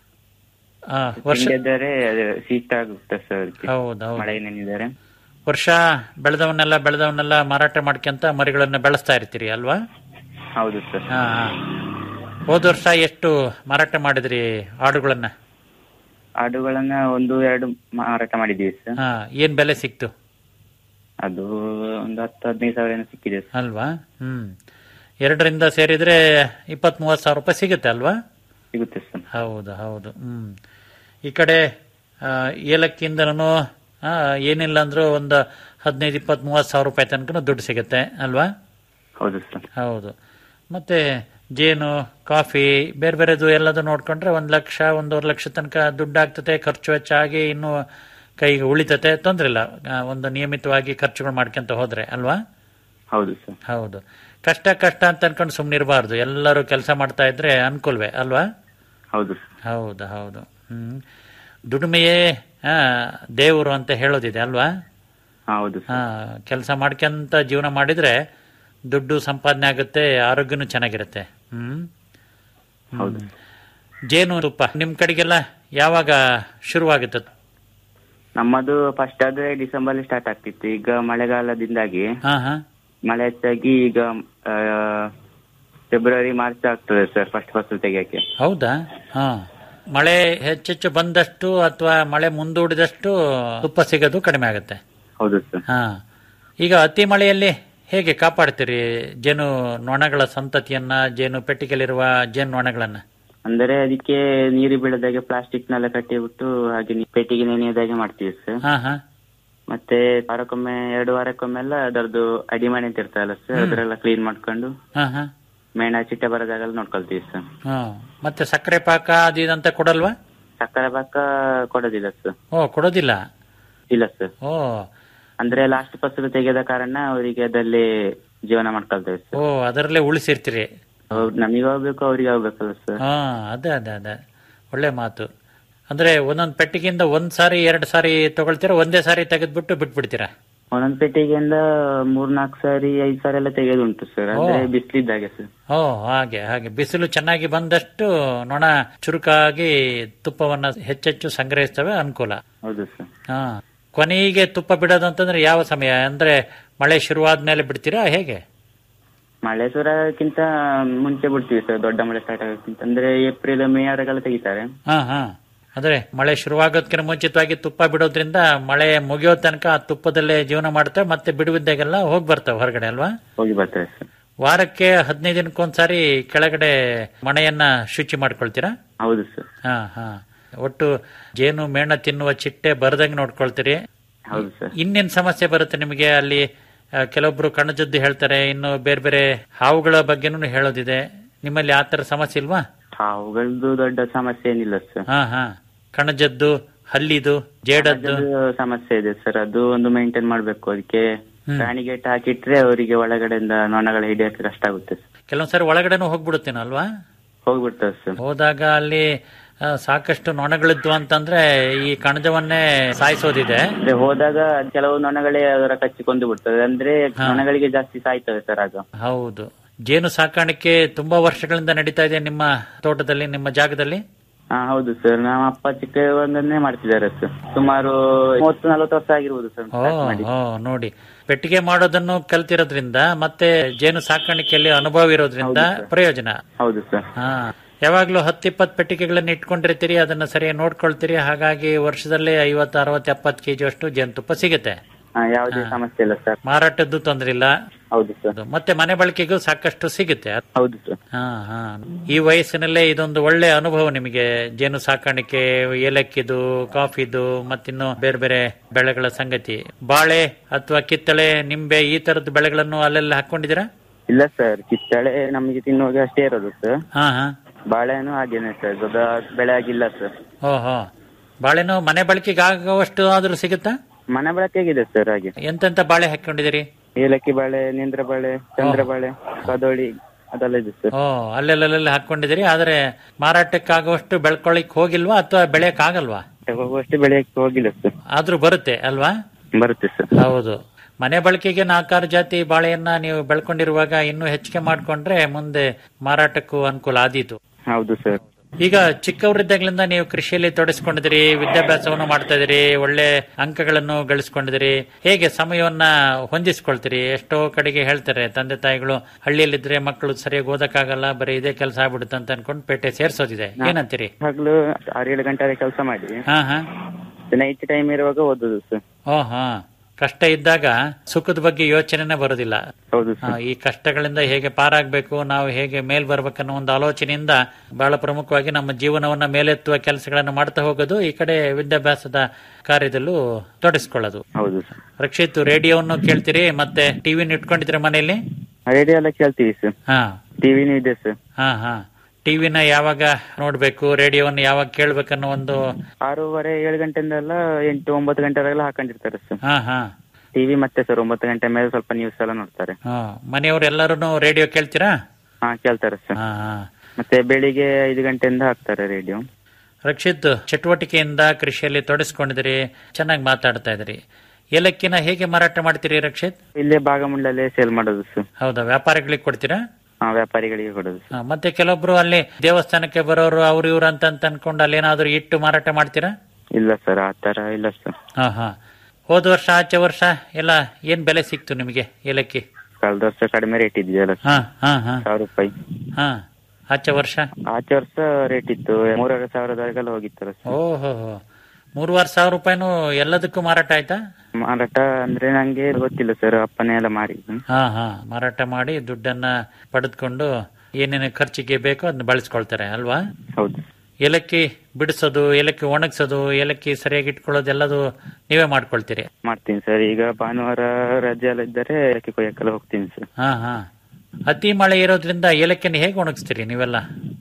ಆ, ವರ್ಷ ತಿಂಡಿದ್ದಾರೆ ಅದು ಶೀತ ಆಗುತ್ತೆ ಸರ್ ಅದಕ್ಕೆ ಹೌದು ಹೌದು ಮಳೆ ನೆನೆದರೆ ವರ್ಷ ಬೆಳೆದವನ್ನೆಲ್ಲ ಬೆಳೆದವನ್ನೆಲ್ಲ ಮಾರಾಟ ಮಾಡ್ಕೊಂತ ಮರಿಗಳನ್ನ ಬೆಳೆಸ್ತಾ ಇರ್ತೀರಿ ಅಲ್ವಾ ಹೌದು ಸರ್ ಹಾ ಹಾ ಹೋದ ವರ್ಷ ಎಷ್ಟು ಮಾರಾಟ ಮಾಡಿದ್ರಿ ಆಡುಗಳನ್ನ ಆಡುಗಳನ್ನ ಒಂದು ಎರಡು ಮಾರಾಟ ಮಾಡಿದ್ದೀವಿ ಸರ್ ಹಾ ಏನ್ ಬೆಲೆ ಸಿಕ್ತು ಅದು ಒಂದು ಹತ್ತು ಹದಿನೈದು ಸಾವಿರ ಏನೋ ಸಿಕ್ಕಿದೆ ಸರ್ ಅಲ್ವಾ ಹ್ಮ್ ಎರಡರಿಂದ ಸೇರಿದ್ರೆ ಇಪ್ಪತ್ ಮೂವತ್ ಸಾವಿರ ರೂಪಾಯಿ ಸಿಗುತ್ತೆ ಅಲ್ವಾ ಸಿಗುತ್ತೆ ಸರ್ ಹೌದು ಹೌದು ಹ್ಮ್ ಈ ಕಡೆ ಆ, ಏಲಕ್ಕಿಯಿಂದನೂ ಆ, ಏನಿಲ್ಲ ಅಂದ್ರೂ ಒಂದು ಹದಿನೈದು ಇಪ್ಪತ್ ಮೂವತ್ ಸಾವಿರ ರೂಪಾಯಿ ತನಕ ದುಡ್ಡು ಸಿಗುತ್ತೆ ಅಲ್ವಾ ಹೌದು ಸರ್ ಹೌದು ಮತ್ತೆ ಜೇನು ಕಾಫಿ ಬೇರೆ ಬೇರೆದು ಎಲ್ಲದು ನೋಡ್ಕೊಂಡ್ರೆ ಒಂದ್ ಲಕ್ಷ ಒಂದೂವರೆ ಲಕ್ಷ ತನಕ ದುಡ್ಡು ಆಗ್ತದೆ ಖರ್ಚು ವೆಚ್ಚ ಆಗಿ ಇನ್ನು ಕೈಗೆ ಉಳಿತತೆ ತೊಂದ್ರೆ ಇಲ್ಲ ಆ, ಒಂದು ನಿಯಮಿತವಾಗಿ ಖರ್ಚುಗಳು ಮಾಡ್ಕೊಂತ ಹೋದ್ರೆ ಅಲ್ವಾ ಹೌದು ಸರ್ ಹೌದು ಕಷ್ಟ ಕಷ್ಟ ಅಂತ ಅನ್ಕೊಂಡು ಸುಮ್ಮನಿರಬಾರ್ದು ಎಲ್ಲರೂ ಕೆಲಸ ಮಾಡ್ತಾ ಇದ್ರೆ ಅನುಕೂಲವೇ ಅಲ್ವಾ ಹೌದು ಸರ್ ಹೌದು ಹೌದು ಹ್ಮ್ ದುಡಿಮೆಯೇ ಆ, ದೇವರು ಅಂತ ಹೇಳೋದಿದೆ ಅಲ್ವಾ ಹಾ, ಹೌದು ಹಾ ಸರ್ ಕೆಲಸ ಮಾಡ್ಕೊಂತ ಜೀವನ ಮಾಡಿದ್ರೆ ದುಡ್ಡು ಸಂಪಾದನೆ ಆಗುತ್ತೆ ಆರೋಗ್ಯನೂ ಚೆನ್ನಾಗಿರುತ್ತೆ ಹ್ಮ್ ಹೌದು ಜೇನು ತುಪ್ಪ ನಿಮ್ ಕಡೆಗೆಲ್ಲ ಯಾವಾಗ ಶುರುವಾಗುತ್ತೆ ನಮ್ಮದು ಫಸ್ಟ್ ಆದ್ರೆ ಡಿಸೆಂಬರ್ ಸ್ಟಾರ್ಟ್ ಆಗ್ತಿತ್ತು ಈಗ ಮಳೆಗಾಲದಿಂದಾಗಿ ಹಾ ಹಾ ಮಳೆ ಹೆಚ್ಚಾಗಿ ಈಗ ಆ, ಫೆಬ್ರವರಿ ಮಾರ್ಚ್ ಆಗ್ತದೆ ಸರ್ ಫಸ್ಟ್ ಫಸಲು ತೆಗಿಯಕ್ಕೆ ಹೌದಾ ಹಾ ಮಳೆ ಹೆಚ್ಚೆಚ್ಚು ಬಂದಷ್ಟು ಅಥವಾ ಮಳೆ ಮುಂದೂಡಿದಷ್ಟು ತುಪ್ಪ ಸಿಗೋದು ಕಡಿಮೆ ಆಗುತ್ತೆ ಹೌದು ಸರ್ ಹಾ ಈಗ ಅತಿ ಮಳೆಯಲ್ಲಿ ಹೇಗೆ ಕಾಪಾಡ್ತೀರಿ ಜೇನು ನೊಣಗಳ ಸಂತತಿಯನ್ನ ಜೇನು ಪೆಟ್ಟಿಗೆಲಿರುವ ಜೇನು ನೊಣಗಳನ್ನ ಅಂದರೆ ಅದಕ್ಕೆ ನೀರು ಬೀಳದಾಗೆ ಪ್ಲಾಸ್ಟಿಕ್ ನೆಲ್ಲ ಕಟ್ಟಿಬಿಟ್ಟು ಹಾಗೆ ನೀ- ಪೆಟ್ಟಿಗೆ ನೆನೆಯದಾಗೆ ಮಾಡ್ತೀವಿ ಸರ್ ಹಾ ಹಾ ಮತ್ತೆ ವಾರಕ್ಕೊಮ್ಮೆ ಎರಡು ವಾರಕ್ಕೊಮ್ಮೆ ಎಲ್ಲ ಅದರದ್ದು ಅಡಿಮಣೆ ಅಂತ ಇರ್ತದಲ್ಲ ಸರ್ ಅದರೆಲ್ಲ ಕ್ಲೀನ್ ಮಾಡ್ಕೊಂಡು ಹಾ ಹಾ ಮೇಣ ಚಿಟ್ಟೆ ಬರೋದಾಗೆಲ್ಲ ನೋಡ್ಕೊಳ್ತೀವಿ ಸರ್ ಹ್ಮ್ ಮತ್ತೆ ಸಕ್ಕರೆ ಪಾಕ ಅದು ಇದಂತ ಕೊಡಲ್ವಾ ಸಕ್ಕರೆ ಪಾಕ ಕೊಡೋದಿಲ್ಲ ಸರ್ ಓ ಕೊಡೋದಿಲ್ಲ ಇಲ್ಲ ಸರ್ ಓ ಅಂದ್ರೆ ಲಾಸ್ಟ್ ಫಸಲು ತೆಗೆದ ಕಾರಣ ಅವರಿಗೆ ಅದರಲ್ಲಿ ಜೀವನ ಮಾಡ್ಕೊಳ್ತೇವೆ ಸರ್ ಓ ಅದರಲ್ಲೇ ಉಳಿಸಿರ್ತೀರಿ ಅವ್ರು ನಮಗೆ ಹೋಗ್ಬೇಕು ಅವ್ರಿಗೆ ಹೋಗ್ಬೇಕಲ್ಲ ಸರ್ ಹಾ ಅದೇ ಅದೇ ಅದೇ ಒಳ್ಳೆ ಮಾತು ಅಂದ್ರೆ ಒಂದೊಂದ್ ಪೆಟ್ಟಿಗೆಯಿಂದ ಒಂದ್ ಸಾರಿ ಎರಡ್ ಸಾರಿ ತಗೊಳ್ತೀರಾ ಒಂದೇ ಸಾರಿ ತೆಗೆದ್ಬಿಟ್ಟು ಬಿಟ್ಬಿಡ್ತೀರಾ ಒಂದೊಂದ್ ಪೆಟ್ಟಿಗೆಯಿಂದ ಮೂರ್ನಾಲ್ಕು ಸಾರಿ ಐದ್ ಸಾರಿ ಎಲ್ಲ ತೆಗೆದುಂಟು ಸರ್ ಅಂದ್ರೆ ಓ. ಬಿಸಿಲಿದ್ದಾಗೆ ಸರ್ ಓ ಹಾಗೆ ಹಾಗೆ ಬಿಸಿಲು ಚೆನ್ನಾಗಿ ಬಂದಷ್ಟು ನೊಣ ಚುರುಕಾಗಿ ತುಪ್ಪವನ್ನ ಹೆಚ್ಚೆಚ್ಚು ಸಂಗ್ರಹಿಸ್ತವೆ ಅನುಕೂಲ ಹೌದು ಸರ್ ಹಾ ಕೊನೆಗೆ ತುಪ್ಪ ಬಿಡೋದಂತಂದ್ರೆ ಯಾವ ಸಮಯ ಅಂದ್ರೆ ಮಳೆ ಶುರುವಾದ್ಮೇಲೆ ಬಿಡ್ತೀರಾ ಹೇಗೆ ಮಳೆ ಸುರಕ್ಕಿಂತ ಮುಂಚೆ ಬಿಡ್ತೀವಿ ಸರ್ ದೊಡ್ಡ ಮಳೆ ಸ್ಟಾರ್ಟ್ ಆಗೋಕ್ಕಿಂತ ಅಂದ್ರೆ ಏಪ್ರಿಲ್ ಮೇ ಅವರೆಗೆಲ್ಲ ತೆಗಿತಾರೆ ಹಾ ಹಾ ಅಂದ್ರೆ ಮಳೆ ಶುರುವಾಗೋದಕ್ಕಿಂತ ಮುಂಚಿತವಾಗಿ ತುಪ್ಪ ಬಿಡೋದ್ರಿಂದ ಮಳೆ ಮುಗಿಯೋ ತನಕ ಆ ತುಪ್ಪದಲ್ಲೇ ಜೀವನ ಮಾಡ್ತವೆ ಮತ್ತೆ ಬಿಡುವಿದ್ದಾಗೆಲ್ಲ ಹೋಗಿ ಬರ್ತವೆ ಹೊರಗಡೆ ಅಲ್ವಾ ಹೋಗಿ ಬರ್ತಾರೆ ಸರ್ ವಾರಕ್ಕೆ ಹದಿನೈದು ದಿನಕ್ಕೊಂದ್ಸಾರಿ ಕೆಳಗಡೆ ಮನೆಯನ್ನ ಶುಚಿ ಮಾಡ್ಕೊಳ್ತೀರಾ ಹೌದು ಸರ್ ಹಾ ಹಾ ಒಟ್ಟು ಜೇನು ಮೇಣ ತಿನ್ನುವ ಚಿಟ್ಟೆ ಬರದಂಗೆ ನೋಡ್ಕೊಳ್ತೀರಿ ಹೌದು ಸರ್ ಇನ್ನೇನ್ ಸಮಸ್ಯೆ ಬರುತ್ತೆ ನಿಮಗೆ ಅಲ್ಲಿ ಆ, ಕೆಲವೊಬ್ರು ಕಣಜದ್ದು ಹೇಳ್ತಾರೆ ಇನ್ನು ಬೇರೆ ಬೇರೆ ಹಾವುಗಳ ಬಗ್ಗೆನೂ ಹೇಳೋದಿದೆ ನಿಮ್ಮಲ್ಲಿ ಆ ತರ ಸಮಸ್ಯೆ ಇಲ್ವಾ ಹಾವುಗಳದ್ದು ದೊಡ್ಡ ಸಮಸ್ಯೆ ಏನಿಲ್ಲ ಸರ್ ಹಾ ಹಾ ಕಣಜದ್ದು ಹಲ್ಲಿದು ಜೇಡದ್ದು ಅದು ಸಮಸ್ಯೆ ಇದೆ ಸರ್ ಅದು ಒಂದು ಮೇಂಟೈನ್ ಮಾಡ್ಬೇಕು ಅದಕ್ಕೆ ಹ್ಮ್. ಪ್ರಾಣಿ ಗೇಟ್ ಹಾಕಿಟ್ರೆ ಅವರಿಗೆ ಒಳಗಡೆಯಿಂದ ನೊಣಗಳು ಹಿಡಿಯಕ್ಕೆ ಕಷ್ಟ ಆಗುತ್ತೆ ಸರ್ ಕೆಲವೊಂದ್ಸರಿ ಒಳಗಡೆನೂ ಹೋಗ್ಬಿಡುತ್ತೇನೋ ಅಲ್ವಾ ಹೋಗ್ಬಿಡ್ತದೆ ಸರ್ ಹೋದಾಗ ಅಲ್ಲಿ ಆ, ಸಾಕಷ್ಟು ನೊಣಗಳಿದ್ವು ಅಂತಂದ್ರೆ ಈ ಕಣಜವನ್ನೇ ಸಾಯಿಸೋದಿದೆ ಅಂದ್ರೆ ಹೋದಾಗ ಕೆಲವು ನೊಣಗಳೇ ಅದರ ಕಚ್ಚಿಕೊಂಡು ಬಿಡ್ತದೆ ಅಂದ್ರೆ ನೊಣಗಳಿಗೆ ಜಾಸ್ತಿ ಸಾಯ್ತವೆ ಸರ್ ಆಗ ಹೌದು ಜೇನು ಸಾಕಾಣಿಕೆ ತುಂಬಾ ವರ್ಷಗಳಿಂದ ನಡೀತಾ ಇದೆ ನಿಮ್ಮ ತೋಟದಲ್ಲಿ ನಿಮ್ಮ ಜಾಗದಲ್ಲಿ ಹಾ ಹೌದು ಸರ್ ನಮ್ಮ ಅಪ್ಪ ಚಿಕ್ಕ ಒಂದನ್ನೇ ಮಾಡ್ತಿದ್ದಾರೆ ಸರ್ ಸುಮಾರು ಮೂವತ್ತು ನಲವತ್ತು ವರ್ಷ ಆಗಿರ್ಬೋದು ಸರ್ ಓ start ಮಾಡಿ ಓ ನೋಡಿ ಪೆಟ್ಟಿಗೆ ಮಾಡೋದನ್ನು ಕಲ್ತಿರೋದ್ರಿಂದ ಮತ್ತೆ ಜೇನು ಸಾಕಾಣಿಕೆಯಲ್ಲಿ ಅನುಭವ ಇರೋದ್ರಿಂದ ಪ್ರಯೋಜನ ಹೌದು ಸರ್ ಹಾ ಯಾವಾಗ್ಲೂ ಹತ್ತಿಪ್ಪತ್ತು ಪೆಟ್ಟಿಗೆಗಳನ್ನ ಇಟ್ಕೊಂಡಿರ್ತೀರಿ ಅದನ್ನ ಸರಿಯಾಗಿ ನೋಡ್ಕೊಳ್ತೀರಿ ಹಾಗಾಗಿ ವರ್ಷದಲ್ಲಿ ಐವತ್ತು ಅರವತ್ತು ಎಪ್ಪತ್ತು ಕೆಜಿ ಅಷ್ಟು ಜೇನುತುಪ್ಪ ಸಿಗುತ್ತೆ ಹಾ, ಯಾವುದೇ ಸಮಸ್ಯೆ ಇಲ್ಲ ಸರ್ ಮಾರಾಟದ್ದು ತೊಂದ್ರೆ ಇಲ್ಲ ಹೌದು ಸರ್ ಅದು ಮತ್ತೆ ಮನೆ ಬಳಕೆಗೂ ಸಾಕಷ್ಟು ಸಿಗುತ್ತೆ ಹೌದು ಸರ್ ಹಾ ಹಾ ಈ ವಯಸ್ಸಿನಲ್ಲೇ ಇದೊಂದು ಒಳ್ಳೆ ಅನುಭವ ನಿಮಗೆ ಜೇನು ಸಾಕಾಣಿಕೆ ಏಲಕ್ಕಿದು ಕಾಫಿದು ಮತ್ತಿನ್ನು ಬೇರೆ ಬೇರೆ ಬೆಳೆಗಳ ಸಂಗತಿ ಬಾಳೆ ಅಥವಾ ಕಿತ್ತಳೆ ನಿಂಬೆ ಈ ತರದ ಬೆಳೆಗಳನ್ನು ಅಲ್ಲೆಲ್ಲ ಹಾಕೊಂಡಿದ್ದೀರಾ ಇಲ್ಲ ಸರ್ ಕಿತ್ತಳೆ ನಮಗೆ ತಿನ್ನುವಾಗ ಅಷ್ಟೇ ಇರೋದು ಸರ್ ಹಾ ಹಾ ಬಾಳೆಹಣ್ಣು ಹಾಗೇನೆ ಸರ್ ದೊಡ್ಡ ಬೆಳೆ ಆಗಿಲ್ಲ ಸರ್ ಓಹೋ ಬಾಳೆನೋ ಮನೆ ಬಳಕೆಗೆ ಆಗುವಷ್ಟು ಆದ್ರೂ ಸಿಗುತ್ತಾ ಮನೆ ಬಳಕೆಗಿದೆ ಸರ್ ಹಾಗೆ ಎಂತೆಂತ ಬಾಳೆ ಹಾಕೊಂಡಿದ್ದೀರಿ ಏಲಕ್ಕಿ ಬಾಳೆ ನೇಂದ್ರ ಬಾಳೆ ಚಂದ್ರ ಬಾಳೆ ಕದೋಳಿ ಅದೆಲ್ಲ ಇದೆ ಸರ್ ಓ ಅಲ್ಲೆಲ್ಲ ಹಾಕೊಂಡಿದ್ದೀರಿ ಆದ್ರೆ ಮಾರಾಟಕ್ಕಾಗುವಷ್ಟು ಬೆಳ್ಕೊಳ್ಳಿಕ್ ಹೋಗಿಲ್ವಾ ಅಥವಾ ಬೆಳೆಯಕ್ ಆಗಲ್ವಾ ಹೋಗುವಷ್ಟು ಬೆಳೆಯಕ್ಕೆ ಹೋಗಿಲ್ಲ ಸರ್ ಆದ್ರೂ ಬರುತ್ತೆ ಅಲ್ವಾ ಬರುತ್ತೆ ಸರ್ ಹೌದು ಮನೆ ಬಳಕೆಗೆ ನಾಲ್ಕಾರು ಜಾತಿ ಬಾಳೆಯನ್ನ ನೀವು ಬೆಳ್ಕೊಂಡಿರುವಾಗ ಇನ್ನೂ ಹೆಚ್ಚಿಗೆ ಮಾಡ್ಕೊಂಡ್ರೆ ಮುಂದೆ ಮಾರಾಟಕ್ಕೂ ಅನುಕೂಲ ಆದೀತು ಹೌದು ಸರ್ ಈಗ ಚಿಕ್ಕವರಿದ್ದಾಗಲಿಂದ ನೀವು ಕೃಷಿಯಲ್ಲಿ ತೊಡಗಿಸ್ಕೊಂಡಿದ್ದೀರಿ ವಿದ್ಯಾಭ್ಯಾಸವನ್ನು ಮಾಡ್ತಾ ಇದೀರಿ ಒಳ್ಳೆ ಅಂಕಗಳನ್ನು ಗಳಿಸ್ಕೊಂಡಿದ್ದೀರಿ ಹೇಗೆ ಸಮಯವನ್ನ ಹೊಂದಿಸ್ಕೊಳ್ತೀರಿ ಎಷ್ಟೋ ಕಡೆಗೆ ಹೇಳ್ತಾರೆ ತಂದೆ ತಾಯಿಗಳು ಹಳ್ಳಿಯಲ್ಲಿದ್ರೆ ಮಕ್ಕಳು ಸರಿಯಾಗಿ ಓದಕ್ಕಾಗಲ್ಲ ಬರೀ ಇದೇ ಕೆಲಸ ಆಗ್ಬಿಡುತ್ತೆ ಅಂತ ಅನ್ಕೊಂಡು ಪೇಟೆ ಸೇರ್ಸೋದಿದೆ ಏನಂತೀರಿ ಹಗಲು ಆರು ಏಳು ಗಂಟೆ ಕೆಲಸ ಮಾಡಿ ಹಾ ಹಾ ನೈಟ್ ಟೈಮ್ ಇರುವಾಗ ಓದುದು ಸರ್ ಓ ಹಾ ಕಷ್ಟ ಇದ್ದಾಗ ಸುಖದ ಬಗ್ಗೆ ಯೋಚನೆನೇ ಬರೋದಿಲ್ಲ ಹೌದು ಆ, ಸರ್ ಈ ಕಷ್ಟಗಳಿಂದ ಹೇಗೆ ಪಾರಾಗಬೇಕು ನಾವು ಹೇಗೆ ಮೇಲ್ ಬರ್ಬೇಕನ್ನೋ ಒಂದು ಆಲೋಚನೆಯಿಂದ ಬಹಳ ಪ್ರಮುಖವಾಗಿ ನಮ್ಮ ಜೀವನವನ್ನ ಮೇಲೆತ್ತುವ ಕೆಲಸಗಳನ್ನು ಮಾಡ್ತಾ ಹೋಗೋದು ಈ ಕಡೆ ವಿದ್ಯಾಭ್ಯಾಸದ ಕಾರ್ಯದಲ್ಲೂ ತೊಡಗಿಸ್ಕೊಳ್ಳೋದು ಹೌದು ಸರ್ ರಕ್ಷಿತ್ ರೇಡಿಯೋವನ್ನು ಕೇಳ್ತೀರಿ ಮತ್ತೆ ಟಿವಿನ ಇಟ್ಕೊಂಡಿದ್ರೆ ಮನೆಯಲ್ಲಿ ರೇಡಿಯೋ ಎಲ್ಲ ಕೇಳ್ತೀವಿ ಸರ್ ಹಾ ಟಿವಿನೂ ಇದೆ ಸರ್ ಹಾ ಹಾ ಟಿವಿನ ಯಾವಾಗ ನೋಡ್ಬೇಕು ರೇಡಿಯೋವನ್ನು ಯಾವಾಗ ಕೇಳ್ಬೇಕನ್ನೋ ಒಂದು ಆರೂವರೆ ಏಳು ಗಂಟೆಯಿಂದೆಲ್ಲ ಎಂಟು ಒಂಬತ್ತು ಗಂಟೆವರೆಗೆಲ್ಲ ಹಾಕೊಂಡಿರ್ತಾರೆ ಸರ್ ಹಾ ಹಾ ಟಿವಿ ಮತ್ತೆ ಸರ್ ಒಂಬತ್ತು ಗಂಟೆ ಮೇಲೆ ಸ್ವಲ್ಪ ನ್ಯೂಸ್ ಎಲ್ಲ ನೋಡ್ತಾರೆ ಹಾ ಮನೆಯವರು ಎಲ್ಲರೂ ರೇಡಿಯೋ ಕೇಳ್ತೀರಾ ಹಾ ಕೇಳ್ತಾರೆ ಸರ್ ಹಾ ಹಾ ಮತ್ತೆ ಬೆಳಿಗ್ಗೆ ಐದು ಗಂಟೆಯಿಂದ ಹಾಕ್ತಾರೆ ರೇಡಿಯೋ ರಕ್ಷಿತ್ ಚಟುವಟಿಕೆಯಿಂದ ಕೃಷಿಯಲ್ಲಿ ತೊಡಗಿಸ್ಕೊಂಡಿದ್ದೀರಿ ಚೆನ್ನಾಗಿ ಮಾತಾಡ್ತಾ ಇದ್ದೀರಿ ಏಲಕ್ಕಿನ ಹೇಗೆ ಮಾರಾಟ ಮಾಡ್ತೀರಿ ರಕ್ಷಿತ್ ಇಲ್ಲೇ ಭಾಗಮಂಡಲೇ ಸೇಲ್ ಮಾಡೋದು ಸರ್ ಹೌದಾ ವ್ಯಾಪಾರಿಗಳಿಗೆ ಕೊಡ್ತೀರಾ ಹಾ ವ್ಯಾಪಾರಿಗಳಿಗೆ ಕೊಡೋದು ಸರ್ ಹಾ, ಮತ್ತೆ ಕೆಲವೊಬ್ರು ಅಲ್ಲಿ ದೇವಸ್ಥಾನಕ್ಕೆ ಬರೋರು ಅವ್ರು ಇವ್ರು ಅಂತ ಅಂತ ಅನ್ಕೊಂಡು ಅಲ್ಲಿ ಏನಾದ್ರು ಇಟ್ಟು ಮಾರಾಟ ಮಾಡ್ತೀರಾ ಇಲ್ಲ ಸರ್ ಆ ತರ ಇಲ್ಲ ಸರ್ ಹಾ ಹಾ ಹೋದ ವರ್ಷ ಆಚೆ ವರ್ಷ ಎಲ್ಲ ಏನ್ ಬೆಲೆ ಸಿಕ್ತು ನಿಮಗೆ ಏಲಕ್ಕಿ ಕಳೆದ ವರ್ಷ ಕಡಿಮೆ ರೇಟ್ ಇದೆಯಲ್ಲ ಹಾ ಹಾ ಹಾ ಸಾವಿರ ರೂಪಾಯಿ ಹಾ ಆಚೆ ವರ್ಷ ಆಚೆ ವರ್ಷ ರೇಟ್ ಇತ್ತು ಮೂರುವರೆ ಸಾವಿರದವರೆಗೆಲ್ಲ ಹೋಗಿತ್ತಲ್ಲ ಸರ್ ಓಹೋ ಮೂರುವರೆ ಸಾವಿರ ರೂಪಾಯಿನೂ ಎಲ್ಲದಕ್ಕೂ ಮಾರಾಟ ಆಯ್ತಾ ಮಾರಾಟ ಅಂದ್ರೆ ನಂಗೆ ಗೊತ್ತಿಲ್ಲ ಸರ್ ಅಪ್ಪನೇ ಎಲ್ಲ ಮಾಡಿದ್ದು ಹಾ ಹಾ ಮಾರಾಟ ಮಾಡಿ ದುಡ್ಡನ್ನ ಪಡೆದುಕೊಂಡು ಏನೇನು ಖರ್ಚಿಗೆ ಬೇಕೋ ಅದನ್ನ ಬಳಸ್ಕೊಳ್ತಾರೆ ಅಲ್ವಾ ಹೌದು ಏಲಕ್ಕಿ ಬಿಡಿಸೋದು ಏಲಕ್ಕಿ ಒಣಗಿಸೋದು ಏಲಕ್ಕಿ ಸರಿಯಾಗಿ ಇಟ್ಕೊಳ್ಳೋದು ಎಲ್ಲದು ನೀವೇ ಮಾಡ್ಕೊಳ್ತೀರಿ ಮಾಡ್ತೀನಿ ಸರ್ ಈಗ ಭಾನುವಾರ ರಜೆ ಎಲ್ಲ ಇದ್ದರೆ ಅದಕ್ಕೆ ಕೊಯ್ಯಕ್ಕೆಲ್ಲ ಹೋಗ್ತೀನಿ ಸರ್ ಹಾ ಹಾ ಅತಿ ಮಳೆ ಇರೋದ್ರಿಂದ ಏಲಕ್ಕಿನ ಹೇಗೆ ಒಣಗಿಸ್ತೀರಿ ನೀವೆಲ್ಲ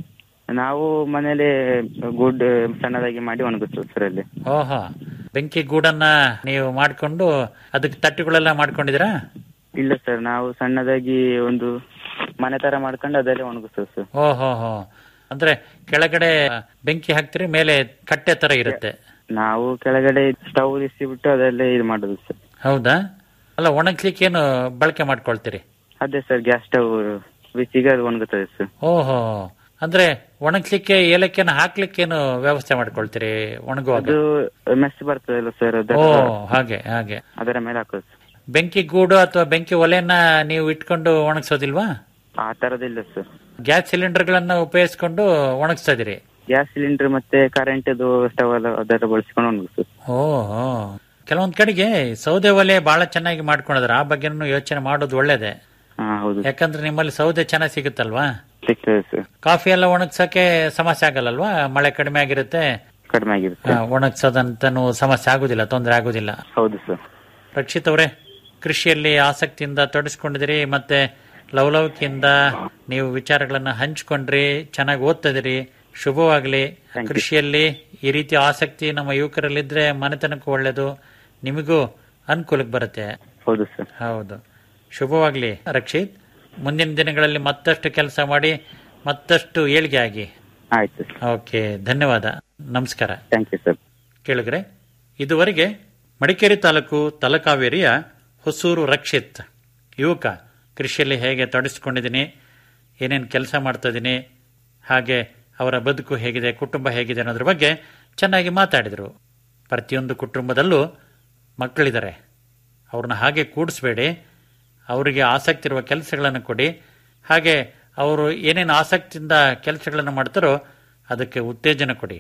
ನಾವು ಮನೇಲಿ ಗುಡ್ ಸಣ್ಣದಾಗಿ ಮಾಡಿ ಒಣಗಿಸ್ತೀವಿ ಸರ್ ಅಲ್ಲಿ ಓಹೋ ಬೆಂಕಿ ಗೂಡನ್ನ ನೀವು ಮಾಡ್ಕೊಂಡು ಅದಕ್ಕೆ ತಟ್ಟೆಗಳೆಲ್ಲ ಮಾಡ್ಕೊಂಡಿದ್ದೀರಾ ಇಲ್ಲ ಸರ್ ನಾವು ಸಣ್ಣದಾಗಿ ಒಂದು ಮನೆ ತರ ಮಾಡ್ಕೊಂಡು ಅದಲ್ಲೇ ಒಣಗಿಸ್ತೀವಿ ಸರ್ ಓಹೋ ಹೋ ಅಂದ್ರೆ ಕೆಳಗಡೆ ಬೆಂಕಿ ಹಾಕ್ತಿರಿ ಮೇಲೆ ಕಟ್ಟೆ ತರ ಇರುತ್ತೆ ನಾವು ಕೆಳಗಡೆ ಸ್ಟವ್ ಬಿಟ್ಟು ಅದಲ್ಲೇ ಇದು ಮಾಡೋದು ಸರ್ ಹೌದಾ ಅಲ್ಲ ಒಣಗ್ಲಿಕ್ಕೆ ಏನು ಬಳಕೆ ಮಾಡ್ಕೊಳ್ತೀರಿ ಅದೇ ಸರ್ ಗ್ಯಾಸ್ ಸ್ಟವ್ ಬಿಸಿಗೆ ಅದು ಒಣಗುತ್ತದೆ ಸರ್ ಓಹೋ ಅಂದ್ರೆ ಒಣಗ್ಲಿಕ್ಕೆ ಏಲಕ್ಕಿನ ಹಾಕ್ಲಿಕ್ಕೇನು ವ್ಯವಸ್ಥೆ ಮಾಡ್ಕೊಳ್ತೀರಿ ಒಣಗುವಾಗ ಅದು ಮೆಸ್ ಬರ್ತದಲ್ಲ ಸರ್ ಅದರ ಓ ಹಾಗೆ ಹಾಗೆ ಅದರ ಮೇಲೆ ಹಾಕೋದು ಸರ್ ಬೆಂಕಿ ಗೂಡು ಅಥವಾ ಬೆಂಕಿ ಒಲೆಯನ್ನ ನೀವು ಇಟ್ಕೊಂಡು ಒಣಗಿಸೋದಿಲ್ವಾ ಆ ತರದಿಲ್ಲ ಸರ್ ಗ್ಯಾಸ್ ಸಿಲಿಂಡರ್ಗಳನ್ನ ಉಪಯೋಗಿಸ್ಕೊಂಡು ಒಣಗಿಸ್ತಾ ಇದೀರಿ ಗ್ಯಾಸ್ ಸಿಲಿಂಡರ್ ಮತ್ತೆ ಕರೆಂಟ್ ಸ್ಟವ್ ಎಲ್ಲ ಅದೆಲ್ಲ ಬಳಸ್ಕೊಂಡು ಒಣಗಿಸ್ತೀವಿ ಓಹೋ ಕೆಲವೊಂದ್ ಕಡೆಗೆ ಸೌದೆ ಒಲೆ ಬಹಳ ಚೆನ್ನಾಗಿ ಮಾಡ್ಕೊಂಡಿದ್ರೆ ಆ ಬಗ್ಗೆನೂ ಯೋಚನೆ ಮಾಡೋದು ಒಳ್ಳೇದೆ ಹಾ ಹೌದು ಯಾಕಂದ್ರೆ ನಿಮ್ಮಲ್ಲಿ ಸೌದೆ ಚೆನ್ನಾಗಿ ಸಿಗುತ್ತಲ್ವಾ ಸಿಗ್ತದೆ ಸರ್ ಕಾಫಿ ಎಲ್ಲ ಒಣಗ್ಸಕ್ಕೆ ಸಮಸ್ಯೆ ಆಗಲ್ಲಲ್ವಾ ಮಳೆ ಕಡಿಮೆ ಆಗಿರುತ್ತೆ ಕಡಿಮೆ ಆಗಿರುತ್ತೆ ಆ, ಒಣಗ್ಸೋದಂತನೂ ಸಮಸ್ಯೆ ಆಗುದಿಲ್ಲ ತೊಂದರೆ ಆಗುದಿಲ್ಲ ಹೌದು ಸರ್ ರಕ್ಷಿತ್ ಅವರೇ ಕೃಷಿಯಲ್ಲಿ ಆಸಕ್ತಿಯಿಂದ ತೊಡಸ್ಕೊಂಡಿದಿರಿ ಮತ್ತೆ ಲವಲವಿಕೆಯಿಂದ ನೀವು ವಿಚಾರಗಳನ್ನ ಹಂಚ್ಕೊಂಡ್ರಿ ಚೆನ್ನಾಗಿ ಓದ್ತಿದಿರಿ ಶುಭವಾಗ್ಲಿ Thank you. ಕೃಷಿಯಲ್ಲಿ ಈ ರೀತಿ ಆಸಕ್ತಿ ನಮ್ಮ ಯುವಕರಲ್ಲಿದ್ರೆ ಮನೆತನಕ್ಕೂ ಒಳ್ಳೇದು ನಿಮಗೂ ಅನುಕೂಲಕ್ಕೆ ಬರುತ್ತೆ ಹೌದು ಸರ್ ಹೌದು ಶುಭವಾಗ್ಲಿ ರಕ್ಷಿತ್ ಮುಂದಿನ ದಿನಗಳಲ್ಲಿ ಮತ್ತಷ್ಟು ಕೆಲಸ ಮಾಡಿ ಮತ್ತಷ್ಟು ಏಳಿಗೆ ಆಗಿ ಆಯ್ತು ಸರ್ ಓಕೆ ಧನ್ಯವಾದ ನಮಸ್ಕಾರ ಥ್ಯಾಂಕ್ ಯು ಸರ್ ಕೇಳಿದ್ರೆ ಇದುವರೆಗೆ ಮಡಿಕೇರಿ ತಾಲೂಕು ತಲಕಾವೇರಿಯ ಹೊಸೂರು ರಕ್ಷಿತ್ ಯುವಕ ಕೃಷಿಯಲ್ಲಿ ಹೇಗೆ ತೊಡಗಿಸ್ಕೊಂಡಿದ್ದೀನಿ ಏನೇನು ಕೆಲಸ ಮಾಡ್ತಾ ಇದ್ದೀನಿ ಹಾಗೆ ಅವರ ಬದುಕು ಹೇಗಿದೆ ಕುಟುಂಬ ಹೇಗಿದೆ ಅನ್ನೋದ್ರ ಬಗ್ಗೆ ಚೆನ್ನಾಗಿ ಮಾತಾಡಿದರು ಪ್ರತಿಯೊಂದು ಕುಟುಂಬದಲ್ಲೂ ಮಕ್ಕಳಿದ್ದಾರೆ ಅವ್ರನ್ನ ಹಾಗೆ ಕೂಡಿಸ್ಬೇಡಿ ಅವರಿಗೆ ಆಸಕ್ತಿ ಇರುವ ಕೆಲಸಗಳನ್ನು ಕೊಡಿ ಹಾಗೆ ಅವರು ಏನೇನು ಆಸಕ್ತಿಯಿಂದ ಕೆಲಸಗಳನ್ನು ಮಾಡ್ತಾರೋ ಅದಕ್ಕೆ ಉತ್ತೇಜನ ಕೊಡಿ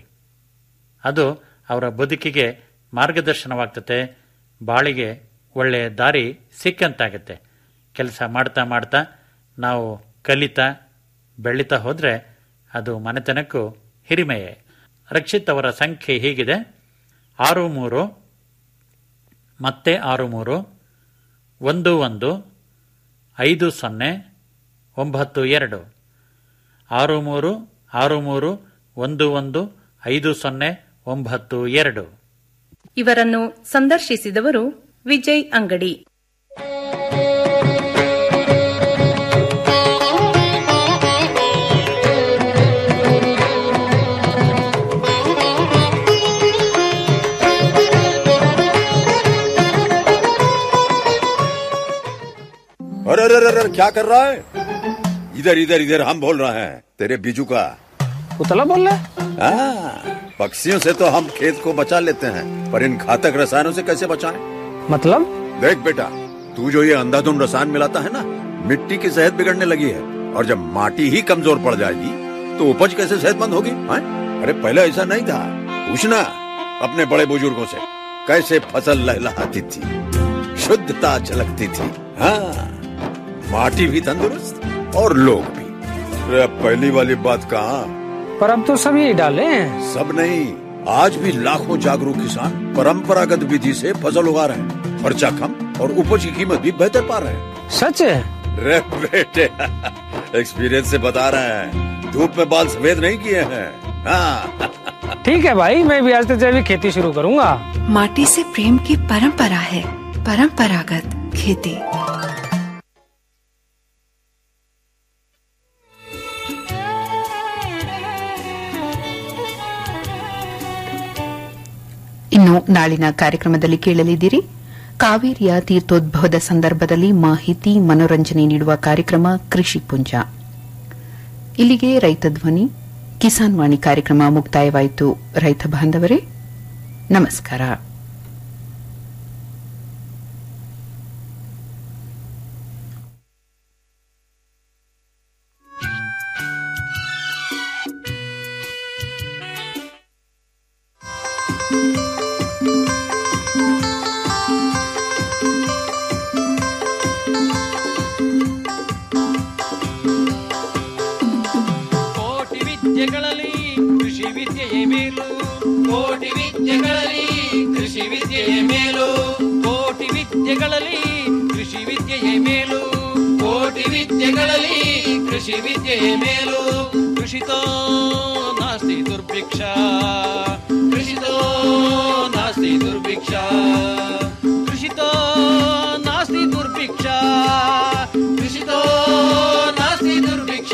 ಅದು ಅವರ ಬದುಕಿಗೆ ಮಾರ್ಗದರ್ಶನವಾಗ್ತತೆ ಬಾಳಿಗೆ ಒಳ್ಳೆಯ ದಾರಿ ಸಿಕ್ಕಂತಾಗುತ್ತೆ ಕೆಲಸ ಮಾಡ್ತಾ ಮಾಡ್ತಾ ನಾವು ಕಲಿತಾ ಬೆಳೀತಾ ಹೋದರೆ ಅದು ಮನೆತನಕ್ಕೂ ಹಿರಿಮೆಯೇ ರಕ್ಷಿತ್ ಅವರ ಸಂಖ್ಯೆ ಹೀಗಿದೆ ಆರು ಮೂರು ಮತ್ತೆ ಆರು ಮೂರು ಒಂದು ಒಂದು ಐದು ಸೊನ್ನೆ ಒಂಬತ್ತು ಎರಡು ಆರು ಮೂರು ಆರು ಮೂರು ಒಂದು ಒಂದು ಐದು ಸೊನ್ನೆ ಒಂಬತ್ತು ಎರಡು ಇವರನ್ನು ಸಂದರ್ಶಿಸಿದವರು ವಿಜಯ್ ಅಂಗಡಿ अरे अरे अरे अरे, क्या कर रहा है इधर इधर इधर हम बोल रहे हैं तेरे बीजू का उतला बोल रहा है हाँ, पक्षियों से तो हम खेत को बचा लेते हैं पर इन घातक रसायनों से कैसे बचाएं? मतलब देख बेटा तू जो ये अंधाधुंध रसायन मिलाता है ना मिट्टी की सेहत बिगड़ने लगी है और जब माटी ही कमजोर पड़ जाएगी तो उपज कैसे सेहतमंद होगी हाँ? अरे पहले ऐसा नहीं था पूछना अपने बड़े बुजुर्गों से कैसे फसल लहलहाती थी शुद्धता झलकती थी हाँ माटी भी तंदुरुस्त और लोग भी अरे अब पहली वाली बात कहाँ पर अब तो सब यही डाले हैं सब नहीं आज भी लाखों जागरूक किसान परंपरागत विधि से फसल उगा रहे हैं खर्चा कम और उपज की कीमत भी बेहतर पा रहे हैं सच है रे बेटे एक्सपीरियंस से बता रहे हैं धूप में बाल सफेद नहीं किए हैं हाँ ठीक है भाई मैं भी आज से जैविक खेती शुरू करूंगा माटी से प्रेम की परंपरा है परंपरागत खेती ಇನ್ನು ನಾಳಿನ ಕಾರ್ಯಕ್ರಮದಲ್ಲಿ ಕೇಳಲಿದ್ದೀರಿ ಕಾವೇರಿಯ ತೀರ್ಥೋದ್ಭವದ ಸಂದರ್ಭದಲ್ಲಿ ಮಾಹಿತಿ ಮನೋರಂಜನೆ ನೀಡುವ ಕಾರ್ಯಕ್ರಮ ಕೃಷಿ ಪುಂಜ ಇಲ್ಲಿಗೆ ರೈತ ಧ್ವನಿ ಕಿಸಾನ್ ವಾಣಿ ಕಾರ್ಯಕ್ರಮ ಮುಕ್ತಾಯವಾಯಿತು ರೈತ ಬಾಂಧವರೇ ನಮಸ್ಕಾರ ಕೋಟಿ ವಿದ್ಯೆಗಳಲ್ಲಿ ಕೃಷಿ ವಿದ್ಯೆಯೇ ಮೇಲು ಕೋಟಿ ವಿದ್ಯೆಗಳಲ್ಲಿ ಕೃಷಿ ವಿದ್ಯೆಯೇ ಮೇಲು ಕೋಟಿ ವಿದ್ಯೆಗಳಲ್ಲಿ ಕೃಷಿ ವಿದ್ಯೆಯೇ ಮೇಲು ಕೋಟಿ ಕೋಟಿ ವಿದ್ಯೆಗಳಲ್ಲಿ ಕೃಷಿ ವಿದ್ಯೆಯೇ ಮೇಲು ಕೃಷಿತೋ ನಾಸ್ತಿ ದುರ್ಭಿಕ್ಷ ಕೃಷಿತೋ ನಾಸ್ತಿ ದುರ್ಭಿಕ್ಷ ಕೃಷಿತೋ ನಾಸ್ತಿ ದುರ್ಭಿಕ್ಷ ಕೃಷಿತೋ ನಾಸ್ತಿ ದುರ್ಭಿಕ್ಷ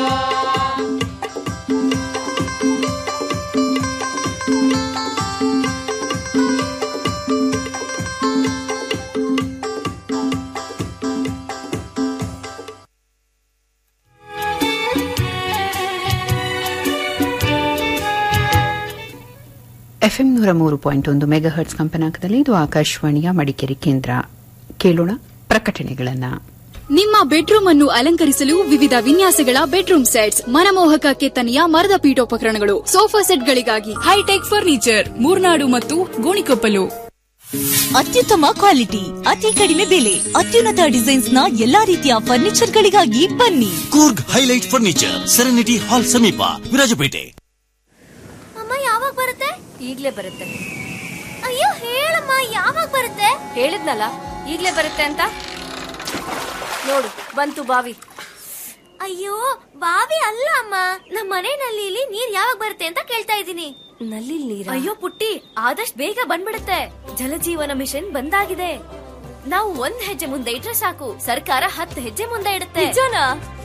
ಎಫ್ಎಂ ನೂರ ಮೂರು ಪಾಯಿಂಟ್ ಒಂದು ಮೆಗಾಹರ್ಟ್ಸ್ ಕಂಪನಾಂಕದಲ್ಲಿ ಇದು ಆಕಾಶವಾಣಿಯ ಮಡಿಕೇರಿ ಕೇಂದ್ರ ಕೇಳೋಣ ಪ್ರಕಟಣೆಗಳನ್ನ ನಿಮ್ಮ ಬೆಡ್ರೂಮ್ ಅನ್ನು ಅಲಂಕರಿಸಲು ವಿವಿಧ ವಿನ್ಯಾಸಗಳ ಬೆಡ್ರೂಮ್ ಸೆಟ್ಸ್ ಮನಮೋಹಕ ಕೆತ್ತನೆಯ ಮರದ ಪೀಠೋಪಕರಣಗಳು ಸೋಫಾ ಸೆಟ್ಗಳಿಗಾಗಿ ಹೈಟೆಕ್ ಫರ್ನಿಚರ್ ಮೂರ್ನಾಡು ಮತ್ತು ಗೋಣಿಕೊಪ್ಪಲು ಅತ್ಯುತ್ತಮ ಕ್ವಾಲಿಟಿ ಅತಿ ಕಡಿಮೆ ಬೆಲೆ ಅತ್ಯುನ್ನತ ಡಿಸೈನ್ಸ್ ನ ಎಲ್ಲಾ ರೀತಿಯ ಫರ್ನಿಚರ್ ಗಳಿಗಾಗಿ ಬನ್ನಿ Coorg highlight furniture serenity hall ಸಮೀಪ ವಿರಾಜಪೇಟೆ ಅಮ್ಮ ಯಾವಾಗ ಬರುತ್ತೆ ಈಗ್ಲೇ ಬರುತ್ತೆ ಅಯ್ಯೋ ಹೇಳಮ್ಮ ಯಾವಾಗ ಬರುತ್ತೆ ಹೇಳಿದ್ನಲ್ಲ ಈಗ್ಲೇ ಬರುತ್ತೆ ಅಂತ ನೋಡು ಬಂತು ಬಾವಿ ಅಯ್ಯೋ ಬಾವಿ ಅಲ್ಲ ಅಮ್ಮ ನಮ್ಮ ಮನೆ ನಲ್ಲಿಲಿ ನೀರ್ ಯಾವಾಗ ಬರುತ್ತೆ ಅಂತ ಕೇಳ್ತಾ ಇದ್ದೀನಿ ನಲ್ಲಿ ನೀರ ಅಯ್ಯೋ ಪುಟ್ಟಿ ಆದಷ್ಟು ಬೇಗ ಬಂದ್ಬಿಡುತ್ತೆ ಜಲಜೀವನ ಮಿಷನ್ ಬಂದಾಗಿದೆ ನಾವು ಒಂದ್ ಹೆಜ್ಜೆ ಮುಂದೆ ಇಟ್ರೆ ಸಾಕು ಸರ್ಕಾರ ಹತ್ತು ಹೆಜ್ಜೆ ಮುಂದೆ ಇಡುತ್ತೆ ನಿಜನಾ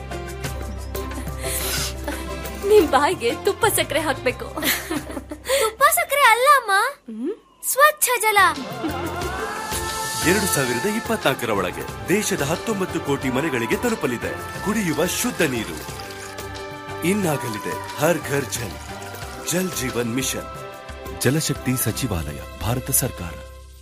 ನಿಮ್ ಬಾಯಿಗೆ ತುಪ್ಪ ಸಕ್ಕರೆ ಹಾಕ್ಬೇಕು ತುಪ್ಪ ಸಕ್ಕರೆ ಅಲ್ಲ ಅಮ್ಮ ಸ್ವಚ್ಛ ಜಲ ಎರಡು ಸಾವಿರದ ಇಪ್ಪತ್ನಾಲ್ಕರ ಒಳಗೆ ದೇಶದ ಹತ್ತೊಂಬತ್ತು ಕೋಟಿ ಮನೆಗಳಿಗೆ ತಲುಪಲಿದೆ ಕುಡಿಯುವ ಶುದ್ಧ ನೀರು ಇನ್ನಾಗಲಿದೆ ಹರ್ ಘರ್ ಜಲ್ ಜಲ್ ಜೀವನ್ ಮಿಷನ್ ಜಲಶಕ್ತಿ ಸಚಿವಾಲಯ ಭಾರತ ಸರ್ಕಾರ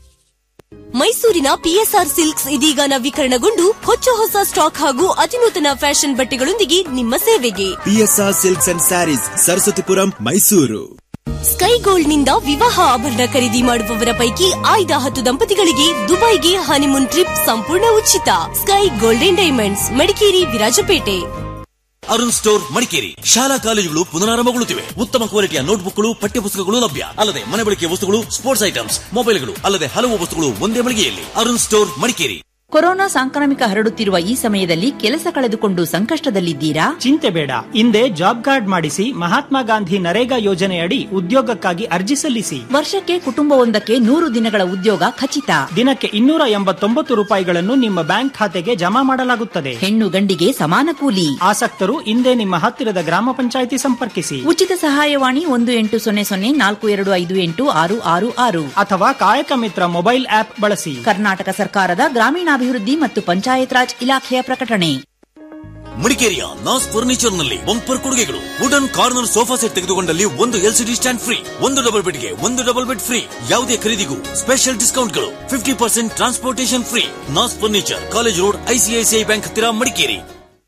ಮೈಸೂರಿನ ಪಿಎಸ್ಆರ್ ಸಿಲ್ಕ್ಸ್ ಇದೀಗ ನವೀಕರಣಗೊಂಡು ಹೊಚ್ಚ ಹೊಸ ಸ್ಟಾಕ್ ಹಾಗೂ ಅತಿನೂತನ ಫ್ಯಾಷನ್ ಬಟ್ಟೆಗಳೊಂದಿಗೆ ನಿಮ್ಮ ಸೇವೆಗೆ PSR silks and sarees Saraswathipuram Mysuru sky gold ನಿಂದ ವಿವಾಹ ಆಭರಣ ಖರೀದಿ ಮಾಡುವವರ ಪೈಕಿ ಆಯ್ದ ಹತ್ತು ದಂಪತಿಗಳಿಗೆ ದುಬೈಗೆ ಹನಿಮೂನ್ ಟ್ರಿಪ್ ಸಂಪೂರ್ಣ ಉಚಿತ sky golden diamonds Madikeri Virajpet Arun store Madikeri ಶಾಲಾ ಕಾಲೇಜುಗಳು ಪುನರಾರಂಭಗೊಳ್ಳುತ್ತಿವೆ ಉತ್ತಮ ಕ್ವಾಲಿಟಿಯ ನೋಟ್ಬುಕ್ಗಳು ಪಠ್ಯಪುಸ್ತಕಗಳು ಲಭ್ಯ ಅಲ್ಲದೆ ಮನೆ ಬಳಕೆಯ ವಸ್ತುಗಳು ಸ್ಪೋರ್ಟ್ಸ್ ಐಟಮ್ಸ್ ಮೊಬೈಲ್ಗಳು ಅಲ್ಲದೆ ಹಲವು ವಸ್ತುಗಳು ಒಂದೇ ಮಳಿಗೆಯಲ್ಲಿ ಅರುಣ್ ಸ್ಟೋರ್ ಮಡಿಕೇರಿ ಕೊರೋನಾ ಸಾಂಕ್ರಾಮಿಕ ಹರಡುತ್ತಿರುವ ಈ ಸಮಯದಲ್ಲಿ ಕೆಲಸ ಕಳೆದುಕೊಂಡು ಸಂಕಷ್ಟದಲ್ಲಿದ್ದೀರಾ ಚಿಂತೆ ಬೇಡ ಹಿಂದೆ ಜಾಬ್ ಕಾರ್ಡ್ ಮಾಡಿಸಿ ಮಹಾತ್ಮ ಗಾಂಧಿ ನರೇಗಾ ಯೋಜನೆಯಡಿ ಉದ್ಯೋಗಕ್ಕಾಗಿ ಅರ್ಜಿ ಸಲ್ಲಿಸಿ ವರ್ಷಕ್ಕೆ ಕುಟುಂಬವೊಂದಕ್ಕೆ ನೂರು ದಿನಗಳ ಉದ್ಯೋಗ ಖಚಿತ ದಿನಕ್ಕೆ ಇನ್ನೂರ ಎಂಬತ್ತೊಂಬತ್ತು ರೂಪಾಯಿಗಳನ್ನು ನಿಮ್ಮ ಬ್ಯಾಂಕ್ ಖಾತೆಗೆ ಜಮಾ ಮಾಡಲಾಗುತ್ತದೆ ಹೆಣ್ಣು ಗಂಡಿಗೆ ಸಮಾನ ಕೂಲಿ ಆಸಕ್ತರು ಹಿಂದೆ ನಿಮ್ಮ ಹತ್ತಿರದ ಗ್ರಾಮ ಪಂಚಾಯಿತಿ ಸಂಪರ್ಕಿಸಿ ಉಚಿತ ಸಹಾಯವಾಣಿ ಒಂದು ಎಂಟು ಸೊನ್ನೆ ಸೊನ್ನೆ ನಾಲ್ಕು ಎರಡು ಐದು ಎಂಟು ಆರು ಆರು ಆರು ಅಥವಾ ಕಾಯಕ ಮಿತ್ರ ಮೊಬೈಲ್ ಆಪ್ ಬಳಸಿ ಕರ್ನಾಟಕ ಸರ್ಕಾರದ ಗ್ರಾಮೀಣಾಭಿವೃದ್ಧಿ ಮತ್ತು ಪಂಚಾಯತ್ ರಾಜ್ ಇಲಾಖೆಯ ಪ್ರಕಟಣೆ ಮಡಿಕೇರಿಯ ನಾಸ್ ಫರ್ನಿಚರ್ ನಲ್ಲಿ ಬಂಪರ್ ಕೊಡುಗೆಗಳು ವುಡನ್ ಕಾರ್ನರ್ ಸೋಫಾ ಸೆಟ್ ತೆಗೆದುಕೊಂಡಲ್ಲಿ ಒಂದು ಎಲ್ಸಿಡಿ ಸ್ಟ್ಯಾಂಡ್ ಫ್ರೀ ಒಂದು ಡಬಲ್ ಬೆಡ್ಗೆ ಒಂದು ಡಬಲ್ ಬೆಡ್ ಫ್ರೀ ಯಾವುದೇ ಖರೀದಿಗೂ ಸ್ಪೆಷಲ್ ಡಿಸ್ಕೌಂಟ್ಗಳು fifty percent transportation free Nas furniture college road ICICI bank ಹತ್ತಿರ ಮಡಿಕೇರಿ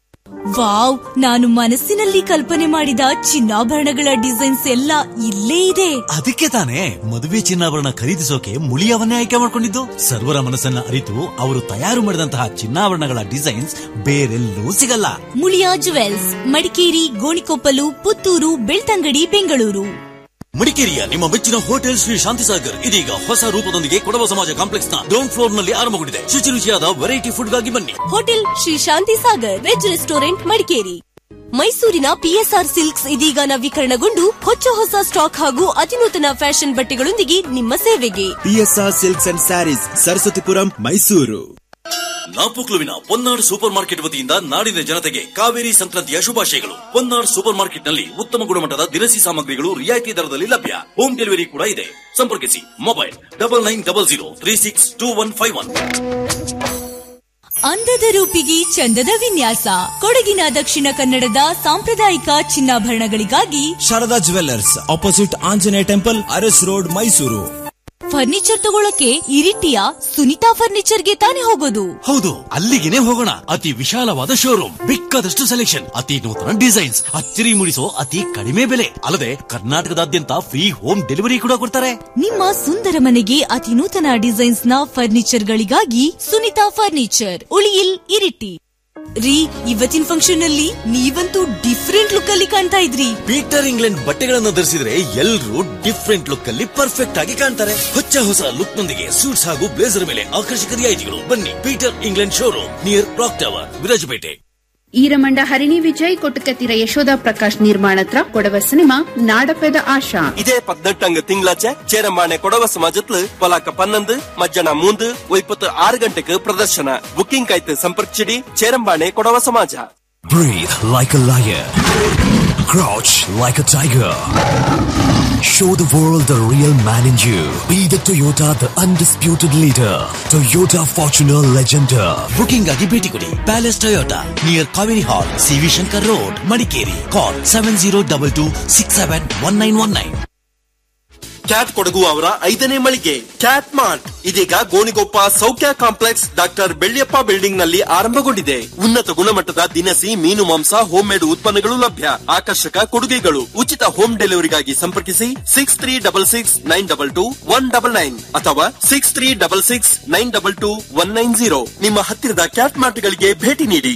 ವಾವ್ ನಾನು ಮನಸ್ಸಿನಲ್ಲಿ ಕಲ್ಪನೆ ಮಾಡಿದ ಚಿನ್ನಾಭರಣಗಳ ಡಿಸೈನ್ಸ್ ಎಲ್ಲ ಇಲ್ಲೇ ಇದೆ ಅದಕ್ಕೆ ತಾನೇ ಮದುವೆ ಚಿನ್ನಾಭರಣ ಖರೀದಿಸೋಕೆ ಮುಳಿಯವನ್ನೇ ಆಯ್ಕೆ ಮಾಡಿಕೊಂಡಿದ್ದು ಸರ್ವರ ಮನಸ್ಸನ್ನ ಅರಿತು ಅವರು ತಯಾರು ಮಾಡಿದಂತಹ ಚಿನ್ನಾಭರಣಗಳ ಡಿಸೈನ್ಸ್ ಬೇರೆಲ್ಲೂ ಸಿಗಲ್ಲ ಮುಳಿಯಾ ಜುವೆಲ್ಸ್ ಮಡಿಕೇರಿ ಗೋಣಿಕೊಪ್ಪಲು ಪುತ್ತೂರು ಬೆಳ್ತಂಗಡಿ ಬೆಂಗಳೂರು ಮಡಿಕೇರಿಯ ನಿಮ್ಮ ಮೆಚ್ಚಿನ ಹೋಟೆಲ್ ಶ್ರೀ ಶಾಂತಿಸಾಗರ್ ಇದೀಗ ಹೊಸ ರೂಪದೊಂದಿಗೆ ಕೊಡವ ಸಮಾಜ ಕಾಂಪ್ಲೆಕ್ಸ್ ನ ಗ್ರೌಂಡ್ ಫ್ಲೋರ್ ನಲ್ಲಿ ಆರಂಭಗೊಂಡಿದೆ ಶುಚಿ ರುಚಿಯಾದ ವೆರೈಟಿ ಫುಡ್ ಗಾಗಿ ಬನ್ನಿ hotel Shri Shanti Sagar veg restaurant Madikeri ಮೈಸೂರಿನ ಪಿಎಸ್ಆರ್ ಸಿಲ್ಕ್ಸ್ ಇದೀಗ ನವೀಕರಣಗೊಂಡು ಹೊಚ್ಚ ಹೊಸ ಸ್ಟಾಕ್ ಹಾಗೂ ಅತಿನೂತನ ಫ್ಯಾಷನ್ ಬಟ್ಟೆಗಳೊಂದಿಗೆ ನಿಮ್ಮ ಸೇವೆಗೆ PSR silks and sarees Saraswathipuram Mysuru ನಾಪುಕ್ಲುವಿನ ಪೊನ್ನಾಡ್ ಸೂಪರ್ ಮಾರ್ಕೆಟ್ ವತಿಯಿಂದ ನಾಡಿನ ಜನತೆಗೆ ಕಾವೇರಿ ಸಂಕ್ರಾಂತಿಯ ಶುಭಾಶಯಗಳು ಪೊನ್ನಾಡ್ ಸೂಪರ್ ಮಾರ್ಕೆಟ್ ನಲ್ಲಿ ಉತ್ತಮ ಗುಣಮಟ್ಟದ ದಿನಸಿ ಸಾಮಗ್ರಿಗಳು ರಿಯಾಯಿತಿ ದರದಲ್ಲಿ ಲಭ್ಯ ಹೋಮ್ ಡೆಲಿವರಿ ಕೂಡ ಇದೆ ಸಂಪರ್ಕಿಸಿ mobile double nine double zero three six two one five one ಅಂದದ ರೂಪಿಗೆ ಚಂದದ ವಿನ್ಯಾಸ ಕೊಡಗಿನ ದಕ್ಷಿಣ ಕನ್ನಡದ ಸಾಂಪ್ರದಾಯಿಕ ಚಿನ್ನಾಭರಣಗಳಿಗಾಗಿ Sharada jewellers opposite Anjaneya temple Aras road Mysuru furniture ತಗೊಳಕ್ಕೆ ಇರಿಟಿಯ ಸುನಿತಾ ಫರ್ನಿಚರ್ಗೆ ತಾನೇ ಹೋಗೋದು ಹೌದು ಅಲ್ಲಿಗೆನೆ ಹೋಗೋಣ ಅತಿ ವಿಶಾಲವಾದ ಶೋರೂಮ್ ಬೇಕಾದಷ್ಟು ಸೆಲೆಕ್ಷನ್ ಅತಿ ನೂತನ ಡಿಸೈನ್ಸ್ ಅಚ್ಚರಿ ಮೂಡಿಸೋ ಅತಿ ಕಡಿಮೆ ಬೆಲೆ ಅಲ್ಲದೆ ಕರ್ನಾಟಕದಾದ್ಯಂತ ಫ್ರೀ ಹೋಮ್ ಡೆಲಿವರಿ ಕೂಡ ಕೊಡ್ತಾರೆ ನಿಮ್ಮ ಸುಂದರ ಮನೆಗೆ ಅತಿ ನೂತನ ಡಿಸೈನ್ಸ್ ನ ಫರ್ನಿಚರ್ ಗಳಿಗಾಗಿ ಸುನಿತಾ ಫರ್ನಿಚರ್ ಉಳಿಯಿಲ್ ಇರಿಟಿ ರೀ ಇವತ್ತಿನ ಫಂಕ್ಷನ್ ಅಲ್ಲಿ ನೀವಂತೂ ಡಿಫ್ರೆಂಟ್ ಲುಕ್ ಅಲ್ಲಿ ಕಾಣ್ತಾ ಇದ್ರಿ ಪೀಟರ್ ಇಂಗ್ಲೆಂಡ್ ಬಟ್ಟೆಗಳನ್ನು ಧರಿಸಿದ್ರೆ ಎಲ್ಲರೂ ಡಿಫ್ರೆಂಟ್ ಲುಕ್ ಅಲ್ಲಿ ಪರ್ಫೆಕ್ಟ್ ಆಗಿ ಕಾಣ್ತಾರೆ ಹೊಚ್ಚ ಹೊಸ ಲುಕ್ ನೊಂದಿಗೆ ಸೂಟ್ಸ್ ಹಾಗೂ ಬ್ಲೇಸರ್ ಮೇಲೆ ಆಕರ್ಷಕ ರಿಯಾಯಿತಿಗಳು ಬನ್ನಿ Peter England showroom near clock tower Virajpet Iramanda Harini Vijay Kottakathira Yashoda Prakash ನಿರ್ಮಾಣತ್ರ ಕೊಡವ ಸಿನಿಮಾ ನಾಡಪೆದ ಆಶಾ இதே பதினெட்டாங்க திங்களாச்ச சேரம்பானை கொடவ சமாஜத்துல பலாக்க பன்னெண்டு மத்தியான மூந்து ஒய்பத்து ஆறு கண்டுக்கு பிரதர்ಶನ ಬುಕಿಂಗ್ ಆಯ್ತು ಸಂಪರ್ಕಿಸಿಡಿ ಚೇರಂಬಾಣೆ ಕೊಡವ ಸಮಾಜ Breathe like a lion. Crouch like a tiger. Show the world the real man in you. Be the Toyota, the undisputed leader. Toyota Fortuner Legender. Booking ಆಗಿ ಭೇಟಿ ಕೊಡಿ palace Toyota near Kaveri hall CV Shankar road Madikeri call seven zero double two six seven one nine one nine cat Kodagu ಅವರ ಐದನೇ ಮಳಿಗೆ ಕ್ಯಾಟ್ ಮಾರ್ಟ್ ಇದೀಗ ಗೋಣಿಗೊಪ್ಪ ಸೌಖ್ಯ ಕಾಂಪ್ಲೆಕ್ಸ್ ಡಾಕ್ಟರ್ ಬೆಳ್ಳಿಯಪ್ಪ ಬಿಲ್ಡಿಂಗ್ ನಲ್ಲಿ ಆರಂಭಗೊಂಡಿದೆ ಉನ್ನತ ಗುಣಮಟ್ಟದ ದಿನಸಿ ಮೀನು ಮಾಂಸ ಹೋಮ್ ಮೇಡ್ ಉತ್ಪನ್ನಗಳು ಲಭ್ಯ ಆಕರ್ಷಕ ಕೊಡುಗೆಗಳು ಉಚಿತ ಹೋಮ್ ಡೆಲಿವರಿಗಾಗಿ ಸಂಪರ್ಕಿಸಿ six three double six nine double two one double nine ಅಥವಾ six three double six nine double two one nine zero ನಿಮ್ಮ ಹತ್ತಿರದ ಕ್ಯಾಟ್ ಮಾರ್ಟ್ಗಳಿಗೆ ಭೇಟಿ ನೀಡಿ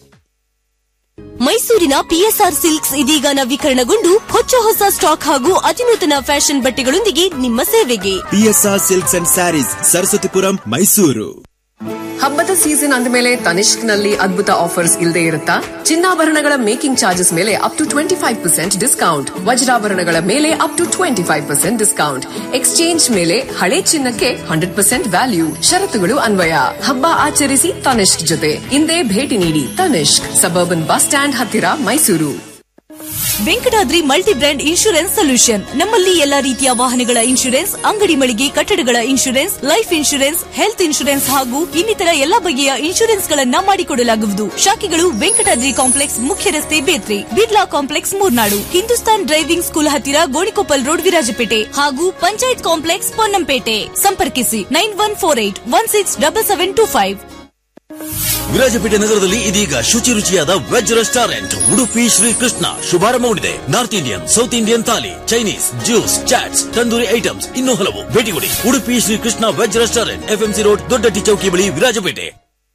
ಮೈಸೂರಿನ ಪಿಎಸ್ಆರ್ ಸಿಲ್ಕ್ಸ್ ಇದೀಗ ನವೀಕರಣಗೊಂಡು ಹೊಚ್ಚ ಹೊಸ ಸ್ಟಾಕ್ ಹಾಗೂ ಅತಿನೂತನ ಫ್ಯಾಷನ್ ಬಟ್ಟೆಗಳೊಂದಿಗೆ ನಿಮ್ಮ ಸೇವೆಗೆ PSR Silks and Saris, Saraswathipuram Mysuru ಹಬ್ಬದ ಸೀಸನ್ ಅಂದಮೇಲೆ ತನಿಷ್ಕ್ ನಲ್ಲಿ ಅದ್ಭುತ ಆಫರ್ಸ್ ಇಲ್ಲದೆ ಇರುತ್ತಾ ಚಿನ್ನಾಭರಣಗಳ ಮೇಕಿಂಗ್ ಚಾರ್ಜಸ್ ಮೇಲೆ up to twenty five percent discount ವಜ್ರಾಭರಣಗಳ ಮೇಲೆ up to twenty five percent discount exchange ಮೇಲೆ ಹಳೆ ಚಿನ್ನಕ್ಕೆ ಹಂಡ್ರೆಡ್ ಪರ್ಸೆಂಟ್ ವ್ಯಾಲ್ಯೂ ಷರತ್ತುಗಳು ಅನ್ವಯ ಹಬ್ಬ ಆಚರಿಸಿ ತನಿಷ್ಕ್ ಜೊತೆ ಇಂದೇ ಭೇಟಿ ನೀಡಿ ತನಿಷ್ಕ್ ಸಬರ್ಬನ್ ಬಸ್ ಸ್ಟ್ಯಾಂಡ್ ಹತ್ತಿರ Mysuru Venkatadri multi brand insurance solution ನಮ್ಮಲ್ಲಿ ಎಲ್ಲಾ ರೀತಿಯ ವಾಹನಗಳ ಇನ್ಶೂರೆನ್ಸ್ ಅಂಗಡಿ ಮಳಿಗೆ ಕಟ್ಟಡಗಳ insurance life insurance health insurance ಹಾಗೂ ಇನ್ನಿತರ ಎಲ್ಲಾ ಬಗೆಯ ಇನ್ಶೂರೆನ್ಸ್ ಗಳನ್ನ ಮಾಡಿಕೊಡಲಾಗುವುದು ಶಾಖೆಗಳು ವೆಂಕಟಾದ್ರಿ ಕಾಂಪ್ಲೆಕ್ಸ್ ಮುಖ್ಯ ರಸ್ತೆ Bethri Birla complex Murnad Hindustan driving school ಹತ್ತಿರ ಗೋಣಿಕೊಪ್ಪಲ್ ರೋಡ್ ವಿರಾಜಪೇಟೆ ಹಾಗೂ ಪಂಚಾಯತ್ ಕಾಂಪ್ಲೆಕ್ಸ್ ಪೊನ್ನಂಪೇಟೆ ಸಂಪರ್ಕಿಸಿ nine one four eight one six double seven two five Virajpet ನಗರದಲ್ಲಿ ಇದೀಗ ಶುಚಿ ರುಚಿಯಾದ ವೆಜ್ ರೆಸ್ಟೋರೆಂಟ್ ಉಡುಪಿ ಶ್ರೀಕೃಷ್ಣ ಶುಭಾರಂಭಗೊಂಡಿದೆ north Indian south Indian thali Chinese juice chats tandoori items ಇನ್ನೂ ಹಲವು ಭೇಟಿ ಕೊಡಿ Udupi Srikrishna veg restaurant FMC road ದೊಡ್ಡ ಚೌಕಿ ಬಳಿ ವಿರಾಜಪೇಟೆ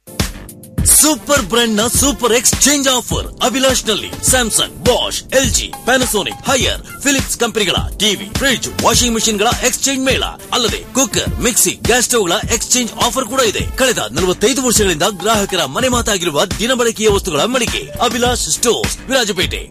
ಸೂಪರ್ ಬ್ರ್ಯಾಂಡ್ ನ ಸೂಪರ್ ಎಕ್ಸ್ಚೇಂಜ್ ಆಫರ್ ಅಭಿಲಾಷ್ ನಲ್ಲಿ Samsung Bosch LG Panasonic Haier Philips ಕಂಪನಿಗಳ ಟಿವಿ ಫ್ರಿಡ್ಜ್ ವಾಷಿಂಗ್ ಮೆಷಿನ್ ಗಳ ಎಕ್ಸ್ಚೇಂಜ್ ಮೇಳ ಅಲ್ಲದೆ ಕುಕ್ಕರ್ ಮಿಕ್ಸಿ ಗ್ಯಾಸ್ ಸ್ಟವ್ ಗಳ ಎಕ್ಸ್ಚೇಂಜ್ ಆಫರ್ ಕೂಡ ಇದೆ ಕಳೆದ ನಲವತ್ತೈದು ವರ್ಷಗಳಿಂದ ಗ್ರಾಹಕರ ಮನೆ ಮಾತಾಗಿರುವ ದಿನಬಳಕೆಯ ವಸ್ತುಗಳ ಮಳಿಗೆ ಅಭಿಲಾಷ್ ಸ್ಟೋರ್ಸ್ ವಿರಾಜಪೇಟೆ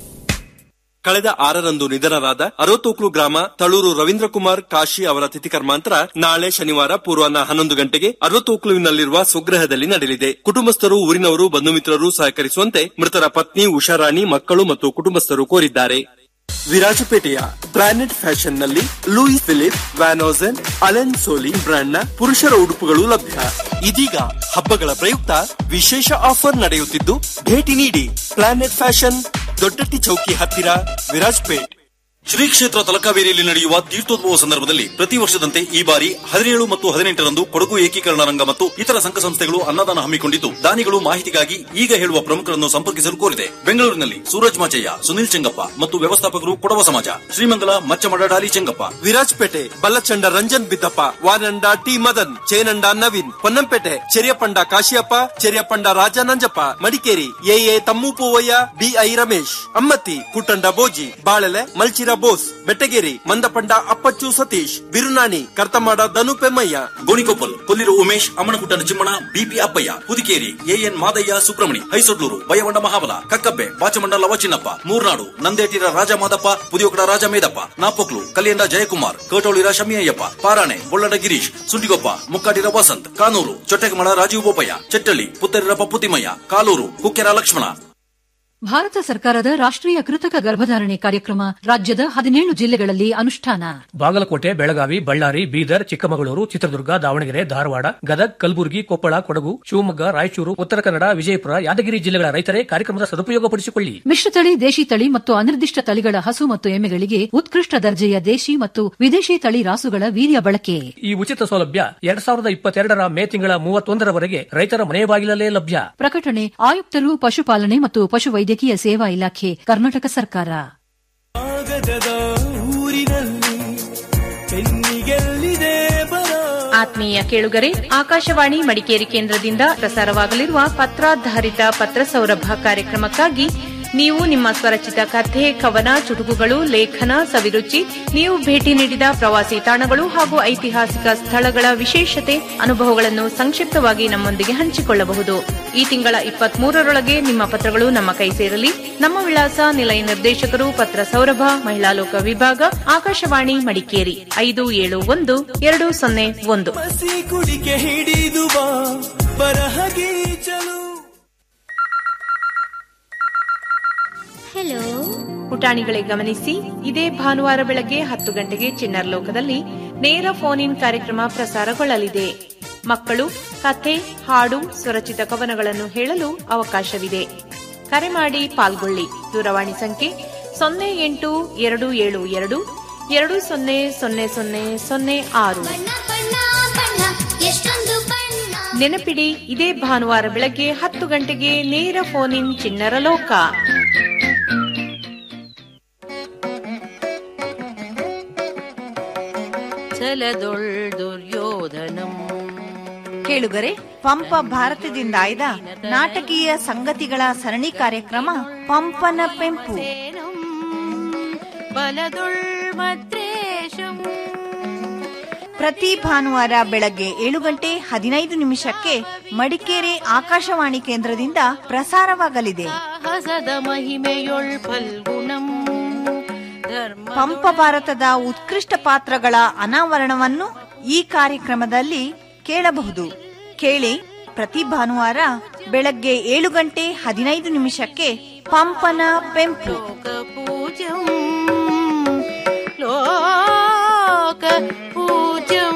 ಕಳೆದ ಆರರಂದು ನಿಧನರಾದ ಅರೋತೋಕ್ಲು ಗ್ರಾಮ ತಳೂರು ರವೀಂದ್ರ ಕುಮಾರ್ ಕಾಶಿ ಅವರ ತಿಥಿ ಕರ್ಮಾಂತರ ನಾಳೆ ಶನಿವಾರ ಪೂರ್ವಾಹ್ನ ಹನ್ನೊಂದು ಗಂಟೆಗೆ ಅರೋತೋಕ್ಲುವಿನಲ್ಲಿರುವ ಸ್ವಗೃಹದಲ್ಲಿ ನಡೆಯಲಿದೆ ಕುಟುಂಬಸ್ಥರು ಊರಿನವರು ಬಂಧು ಮಿತ್ರರು ಸಹಕರಿಸುವಂತೆ ಮೃತರ ಪತ್ನಿ ಉಷಾರಾಣಿ ಮಕ್ಕಳು ಮತ್ತು ಕುಟುಂಬಸ್ಥರು ಕೋರಿದ್ದಾರೆ ವಿರಾಜಪೇಟೆಯ ಪ್ಲಾನೆಟ್ ಫ್ಯಾಷನ್ ನಲ್ಲಿ Louis Philippe Van Heusen Allen Solly brand ನ ಪುರುಷರ ಉಡುಪುಗಳು ಲಭ್ಯ ಇದೀಗ ಹಬ್ಬಗಳ ಪ್ರಯುಕ್ತ ವಿಶೇಷ ಆಫರ್ ನಡೆಯುತ್ತಿದ್ದು ಭೇಟಿ ನೀಡಿ ಪ್ಲಾನೆಟ್ ಫ್ಯಾಷನ್ ದೊಡ್ಡಟ್ಟಿ ಚೌಕಿ ಹತ್ತಿರ ವಿರಾಜ್ಪೇಟ್ ಶ್ರೀ ಕ್ಷೇತ್ರ ತಲಕಾವೇರಿಯಲ್ಲಿ ನಡೆಯುವ ತೀರ್ಥೋದ್ಭವ ಸಂದರ್ಭದಲ್ಲಿ ಪ್ರತಿ ವರ್ಷದಂತೆ ಈ ಬಾರಿ ಹದಿನೇಳು ಮತ್ತು ಹದಿನೆಂಟರಂದು ಕೊಡಗು ಏಕೀಕರಣ ರಂಗ ಮತ್ತು ಇತರ ಸಂಘ ಸಂಸ್ಥೆಗಳು ಅನ್ನದಾನ ಹಮ್ಮಿಕೊಂಡಿದ್ದು ದಾನಿಗಳು ಮಾಹಿತಿಗಾಗಿ ಈಗ ಹೇಳುವ ಪ್ರಮುಖರನ್ನು ಸಂಪರ್ಕಿಸಲು ಕೋರಿದೆ ಬೆಂಗಳೂರಿನಲ್ಲಿ ಸೂರಜ್ ಮಾಚಯ್ಯ ಸುನಿಲ್ ಚೆಂಗಪ್ಪ ಮತ್ತು ವ್ಯವಸ್ಥಾಪಕರು ಕೊಡವ ಸಮಾಜ Srimangala Machamada Dolly Chengappa Virajpet Ballachanda Ranjan Biddappa Vananda T Madan Chenanda Naveen Ponnampet Cheriyapanda Kashiyappa Cheriyapanda Raja Nanjappa Madikeri AA Thammu Poovaiah BI Ramesh Ammathi Kuttanda Boji Balele Malchira Bose Bettageri Mandapanda Appachu Satish Birunani Karthamada Dhanu Pemmaiah Gonikoppal Kolliru Umesh ಅಮ್ಮನಗುಟ್ಟನ ಚಿಮ್ಮಣ ಬಿಪಿ ಅಪ್ಪಯ್ಯ ಹುದಿಕೇರಿ ಎಎನ್ ಮಾದಯ್ಯ ಸುಬ್ರಹ್ಮಣಿ ಹೈಸೊಡ್ಲೂರು ಬಯವಂಡ ಮಹಾಬಲ ಕಕ್ಕಬ್ಬೆ ಬಾಚಮಂಡ ಲವಚಿನ್ನಪ್ಪ ಮೂರ್ನಾಡು ನಂದೇಟಿರ ರಾಜ ಮಾದಪ್ಪ ಪುದಿಯೋಕಡ ರಾಜ ಮೇದಪ್ಪ ನಾಪೊಕ್ಲು ಕಲಿಯಂಡ ಜಯಕುಮಾರ್ ಕೋಟೋಳಿರ ಶಮಿಯಯ್ಯಪ್ಪ ಪಾರಾಣೆ ಬೊಳ್ಳಡ ಗಿರೀಶ್ ಸುಂಡಿಗೊಪ್ಪ ಮುಕ್ಕಾಟಿರ ವಸಂತ್ ಕಾನೂರು ಚೊಟ್ಟೆಗಮಳ ರಾಜೀವ್ ಬೋಪಯ್ಯ ಚೆಟ್ಟಳ್ಳಿ ಪುತ್ತರಿರ ಪಪ್ಪುತಿಮಯ್ಯ ಕಾಲೂರು ಕುಕ್ಕೆರ ಲಕ್ಷ್ಮಣ ಭಾರತ ಸರ್ಕಾರದ ರಾಷ್ಟ್ರೀಯ ಕೃತಕ ಗರ್ಭಧಾರಣೆ ಕಾರ್ಯಕ್ರಮ ರಾಜ್ಯದ ಹದಿನೇಳು ಜಿಲ್ಲೆಗಳಲ್ಲಿ ಅನುಷ್ಠಾನ ಬಾಗಲಕೋಟೆ ಬೆಳಗಾವಿ ಬಳ್ಳಾರಿ ಬೀದರ್ ಚಿಕ್ಕಮಗಳೂರು ಚಿತ್ರದುರ್ಗ ದಾವಣಗೆರೆ ಧಾರವಾಡ ಗದಗ್ ಕಲಬುರಗಿ ಕೊಪ್ಪಳ ಕೊಡಗು ಶಿವಮೊಗ್ಗ ರಾಯಚೂರು ಉತ್ತರ ಕನ್ನಡ ವಿಜಯಪುರ ಯಾದಗಿರಿ ಜಿಲ್ಲೆಗಳ ರೈತರೇ ಕಾರ್ಯಕ್ರಮದ ಸದುಪಯೋಗಪಡಿಸಿಕೊಳ್ಳಿ ಮಿಶ್ರತಳಿ ದೇಶಿ ತಳಿ ಮತ್ತು ಅನಿರ್ದಿಷ್ಟ ತಳಿಗಳ ಹಸು ಮತ್ತು ಎಮ್ಮೆಗಳಿಗೆ ಉತ್ಕೃಷ್ಟ ದರ್ಜೆಯ ದೇಶಿ ಮತ್ತು ವಿದೇಶಿ ತಳಿ ರಾಸುಗಳ ವೀರ್ಯ ಬಳಕೆ ಈ ಉಚಿತ ಸೌಲಭ್ಯ ಎರಡ್ ಸಾವಿರದ ಇಪ್ಪತ್ತೆರಡರ ಮೇ ತಿಂಗಳ ಮೂವತ್ತೊಂದರವರೆಗೆ ರೈತರ ಮನೆ ಬಾಗಿಲಲ್ಲೇ ಲಭ್ಯ ಪ್ರಕಟಣೆ ಆಯುಕ್ತರು ಪಶುಪಾಲನೆ ಮತ್ತು ಪಶುವೈದ್ಯಕೀಯ ಸೇವಾ ಇಲಾಖೆ ಕರ್ನಾಟಕ ಸರ್ಕಾರ ಕಾಗದದ ಊರಿನಲ್ಲಿ ಪೆನ್ನಿಗೆಲ್ಲಿದೆ ಬರ ಆತ್ಮೀಯ ಕೇಳುಗರೆ ಆಕಾಶವಾಣಿ ಮಡಿಕೇರಿ ಕೇಂದ್ರದಿಂದ ಪ್ರಸಾರವಾಗಲಿರುವ ಪತ್ರಾಧಾರಿತ ಪತ್ರ ಸೌರಭ ಕಾರ್ಯಕ್ರಮಕ್ಕಾಗಿ ನೀವು ನಿಮ್ಮ ಸ್ವರಚಿತ ಕಥೆ ಕವನ ಚುಟುಕುಗಳು ಲೇಖನ ಸವಿರುಚಿ ನೀವು ಭೇಟಿ ನೀಡಿದ ಪ್ರವಾಸಿ ತಾಣಗಳು ಹಾಗೂ ಐತಿಹಾಸಿಕ ಸ್ಥಳಗಳ ವಿಶೇಷತೆ ಅನುಭವಗಳನ್ನು ಸಂಕ್ಷಿಪ್ತವಾಗಿ ನಮ್ಮೊಂದಿಗೆ ಹಂಚಿಕೊಳ್ಳಬಹುದು ಈ ತಿಂಗಳ ಇಪ್ಪತ್ಮೂರರೊಳಗೆ ನಿಮ್ಮ ಪತ್ರಗಳು ನಮ್ಮ ಕೈ ಸೇರಲಿ ನಮ್ಮ ವಿಳಾಸ ನಿಲಯ ನಿರ್ದೇಶಕರು ಪತ್ರ ಸೌರಭ ಮಹಿಳಾ ಲೋಕ ವಿಭಾಗ ಆಕಾಶವಾಣಿ ಮಡಿಕೇರಿ ಐದು ಏಳು ಒಂದು ಎರಡು ಸೊನ್ನೆ ಒಂದು ಕುಡಿಕೆ ಹಿಡಿದು ಬಾ ಬರಹಗೀಚಲು ಹೆಲೋ ಪುಟಾಣಿಗಳೇ ಗಮನಿಸಿ ಇದೇ ಭಾನುವಾರ ಬೆಳಗ್ಗೆ ಹತ್ತು ಗಂಟೆಗೆ ಚಿನ್ನರ್ ಲೋಕದಲ್ಲಿ ನೇರ ಫೋನ್ ಇನ್ ಕಾರ್ಯಕ್ರಮ ಪ್ರಸಾರಗೊಳ್ಳಲಿದೆ ಮಕ್ಕಳು ಕಥೆ ಹಾಡು ಸ್ವರಚಿತ ಕವನಗಳನ್ನು ಹೇಳಲು ಅವಕಾಶವಿದೆ ಕರೆ ಮಾಡಿ ಪಾಲ್ಗೊಳ್ಳಿ ದೂರವಾಣಿ ಸಂಖ್ಯೆ ಸೊನ್ನೆ ಎಂಟು ಎರಡು ಏಳು ಎರಡು ಎರಡು ಸೊನ್ನೆ ಸೊನ್ನೆ ಸೊನ್ನೆ ಸೊನ್ನೆ ಆರು ನೆನಪಿಡಿ ಇದೇ ಭಾನುವಾರ ಬೆಳಗ್ಗೆ ಹತ್ತು ಗಂಟೆಗೆ ನೇರ ಫೋನ್ ಇನ್ ಚಿನ್ನರ ಲೋಕ ಛಲದೊಳ್ ದುರ್ಯೋಧನಂ ಕೇಳುಗರೆ ಪಂಪ ಭಾರತದಿಂದ ಆಯ್ದ ನಾಟಕೀಯ ಸಂಗತಿಗಳ ಸರಣಿ ಕಾರ್ಯಕ್ರಮ ಪಂಪನ ಪೆಂಪು ಬಲದೊಳ್ ಮದ್ರೇಶಂ ಪ್ರತಿ ಭಾನುವಾರ ಬೆಳಗ್ಗೆ ಏಳು ಗಂಟೆ ಹದಿನೈದು ನಿಮಿಷಕ್ಕೆ ಮಡಿಕೇರಿ ಆಕಾಶವಾಣಿ ಕೇಂದ್ರದಿಂದ ಪ್ರಸಾರವಾಗಲಿದೆ ಹಸದ ಮಹಿಮೆಯೊಳ್ ಫಲ್ಗುಣಂ ಧರ್ಮ ಪಂಪ ಭಾರತದ ಉತ್ಕೃಷ್ಟ ಪಾತ್ರಗಳ ಅನಾವರಣವನ್ನು ಈ ಕಾರ್ಯಕ್ರಮದಲ್ಲಿ ಕೇಳಬಹುದು ಕೇಳಿ ಪ್ರತಿ ಭಾನುವಾರ ಬೆಳಗ್ಗೆ ಏಳು ಗಂಟೆ ಹದಿನೈದು ನಿಮಿಷಕ್ಕೆ ಪಂಪನ ಪೆಂಪು ಪೂಜ್ಯಂ ಲೋಕ ಪೂಜ್ಯಂ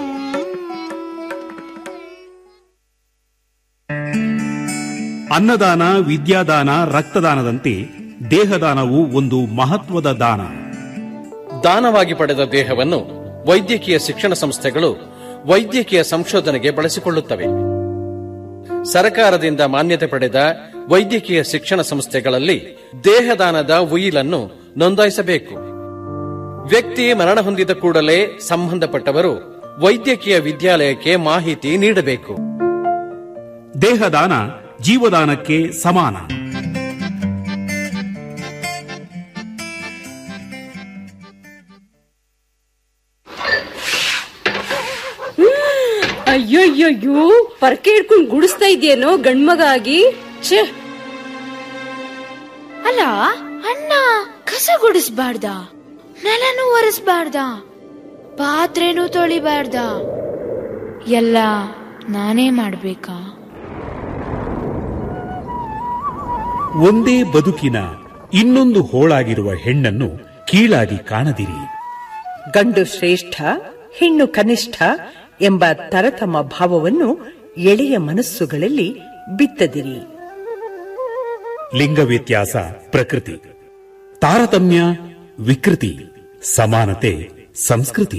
ಅನ್ನದಾನ ವಿದ್ಯಾದಾನ ರಕ್ತದಾನದಂತೆ ದೇಹದಾನವು ಒಂದು ಮಹತ್ವದ ದಾನ ದಾನವಾಗಿ ಪಡೆದ ದೇಹವನ್ನು ವೈದ್ಯಕೀಯ ಶಿಕ್ಷಣ ಸಂಸ್ಥೆಗಳು ವೈದ್ಯಕೀಯ ಸಂಶೋಧನೆಗೆ ಬಳಸಿಕೊಳ್ಳುತ್ತವೆ ಸರ್ಕಾರದಿಂದ ಮಾನ್ಯತೆ ಪಡೆದ ವೈದ್ಯಕೀಯ ಶಿಕ್ಷಣ ಸಂಸ್ಥೆಗಳಲ್ಲಿ ದೇಹದಾನದ ಉಯಿಲನ್ನು ನೋಂದಾಯಿಸಬೇಕು ವ್ಯಕ್ತಿ ಮರಣ ಹೊಂದಿದ ಕೂಡಲೇ ಸಂಬಂಧಪಟ್ಟವರು ವೈದ್ಯಕೀಯ ವಿದ್ಯಾಲಯಕ್ಕೆ ಮಾಹಿತಿ ನೀಡಬೇಕು ದೇಹದಾನ ಜೀವದಾನಕ್ಕೆ ಸಮಾನ ಅಯ್ಯಯ್ಯಯ್ಯೋ ಪರ್ಕೆ ಹಿಡ್ಕೊಂಡ್ ಗುಡಿಸ್ತಾ ಇದೆಯೇನೋ ಗಂಡ್ಮಗ ಆಗಿ ಛೇ ಅಲ್ಲ ಅಣ್ಣ ಕಸ ಗುಡಿಸ್ಬಾರ್ದ ನೆಲನು ಒರೆಸ್ಬಾರ್ದ ಪಾತ್ರೆನೂ ತೊಳಿಬಾರ್ದ ಎಲ್ಲ ನಾನೇ ಮಾಡ್ಬೇಕಾ ಒಂದೇ ಬದುಕಿನ ಇನ್ನೊಂದು ಹೋಳಾಗಿರುವ ಹೆಣ್ಣನ್ನು ಕೀಳಾಗಿ ಕಾಣದಿರಿ ಗಂಡು ಶ್ರೇಷ್ಠ ಹೆಣ್ಣು ಕನಿಷ್ಠ ಎಂಬ ತರತಮ ಭಾವವನ್ನು ಎಳೆಯ ಮನಸ್ಸುಗಳಲ್ಲಿ ಬಿತ್ತದಿರಿ ಲಿಂಗ ವ್ಯತ್ಯಾಸ ಪ್ರಕೃತಿ ತಾರತಮ್ಯ ವಿಕೃತಿ ಸಮಾನತೆ ಸಂಸ್ಕೃತಿ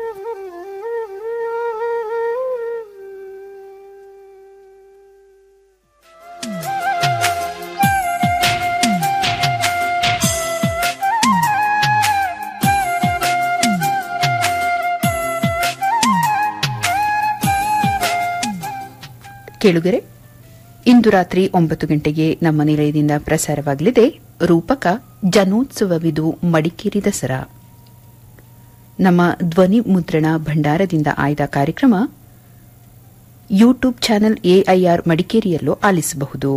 ಕೇಳುಗರೆ ಇಂದು ರಾತ್ರಿ ಒಂಬತ್ತು ಗಂಟೆಗೆ ನಮ್ಮ ನಿಲಯದಿಂದ ಪ್ರಸಾರವಾಗಲಿದೆ ರೂಪಕ ಜನೋತ್ಸವವಿದು ಮಡಿಕೇರಿ ದಸರಾ ನಮ್ಮ ಧ್ವನಿ ಮುದ್ರಣ ಭಂಡಾರದಿಂದ ಆಯ್ದ ಕಾರ್ಯಕ್ರಮ ಯೂಟ್ಯೂಬ್ ಚಾನೆಲ್ ಎಐಆರ್ ಮಡಿಕೇರಿಯಲ್ಲೂ ಆಲಿಸಬಹುದು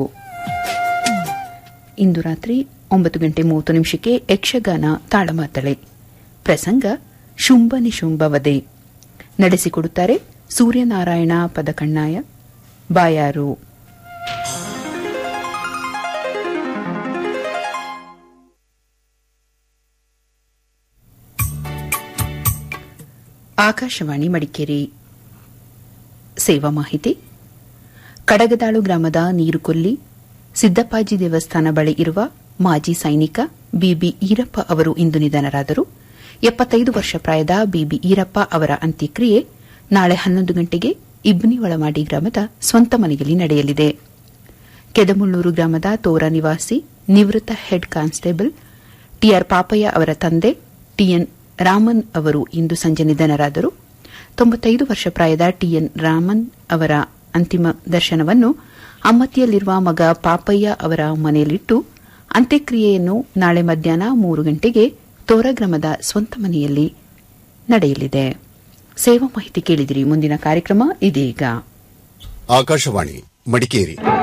ಇಂದು ರಾತ್ರಿ ಒಂಬತ್ತು ಗಂಟೆ ಮೂವತ್ತು ನಿಮಿಷಕ್ಕೆ ಯಕ್ಷಗಾನ ತಾಳಮಾತಳೆ ಪ್ರಸಂಗ ಶುಂಭ ನಿಶುಂಭ ವಧೆ ನಡೆಸಿಕೊಡುತ್ತಾರೆ ಸೂರ್ಯನಾರಾಯಣ ಪದಕಣ್ಣಾಯ ಬಾಯಾರು ಆಕಾಶವಾಣಿ ಮಡಿಕೇರಿ ಸೇವಾ ಮಾಹಿತಿ ಕಡಗದಾಳು ಗ್ರಾಮದ ನೀರುಕೊಲ್ಲಿ ಸಿದ್ದಪ್ಪಾಜಿ ದೇವಸ್ಥಾನ ಬಳಿ ಇರುವ ಮಾಜಿ ಸೈನಿಕ ಬಿಬಿ ಈರಪ್ಪ ಅವರು ಇಂದು ನಿಧನರಾದರು ಎಪ್ಪತ್ತೈದು ವರ್ಷ ಪ್ರಾಯದ ಬಿಬಿ ಈರಪ್ಪ ಅವರ ಅಂತ್ಯಕ್ರಿಯೆ ನಾಳೆ ಹನ್ನೊಂದು ಗಂಟೆಗೆ ಇಬ್ನಿ ಒಳಮಾಡಿ ಗ್ರಾಮದ ಸ್ವಂತ ಮನೆಯಲ್ಲಿ ನಡೆಯಲಿದೆ ಕೆದಮುಳ್ಳೂರು ಗ್ರಾಮದ ತೋರ ನಿವಾಸಿ ನಿವೃತ್ತ ಹೆಡ್ ಕಾನ್ಸ್ಟೇಬಲ್ ಟಿಆರ್ ಪಾಪಯ್ಯ ಅವರ ತಂದೆ ಟಿಎನ್ ರಾಮನ್ ಅವರು ಇಂದು ಸಂಜೆ ನಿಧನರಾದರು ತೊಂಬತ್ತೈದು ವರ್ಷ ಪ್ರಾಯದ ಟಿಎನ್ ರಾಮನ್ ಅವರ ಅಂತಿಮ ದರ್ಶನವನ್ನು ಅಮ್ಮತ್ತಿಯಲ್ಲಿರುವ ಮಗ ಪಾಪಯ್ಯ ಅವರ ಮನೆಯಲ್ಲಿಟ್ಟು ಅಂತ್ಯಕ್ರಿಯೆಯನ್ನು ನಾಳೆ ಮಧ್ಯಾಹ್ನ ಮೂರು ಗಂಟೆಗೆ ತೋರಗ್ರಾಮದ ಸ್ವಂತ ಮನೆಯಲ್ಲಿ ನಡೆಯಲಿದೆ ಸೇವಾ ಮಾಹಿತಿ ಕೇಳಿದಿರಿ ಮುಂದಿನ ಕಾರ್ಯಕ್ರಮ ಇದೀಗ ಆಕಾಶವಾಣಿ ಮಡಿಕೇರಿ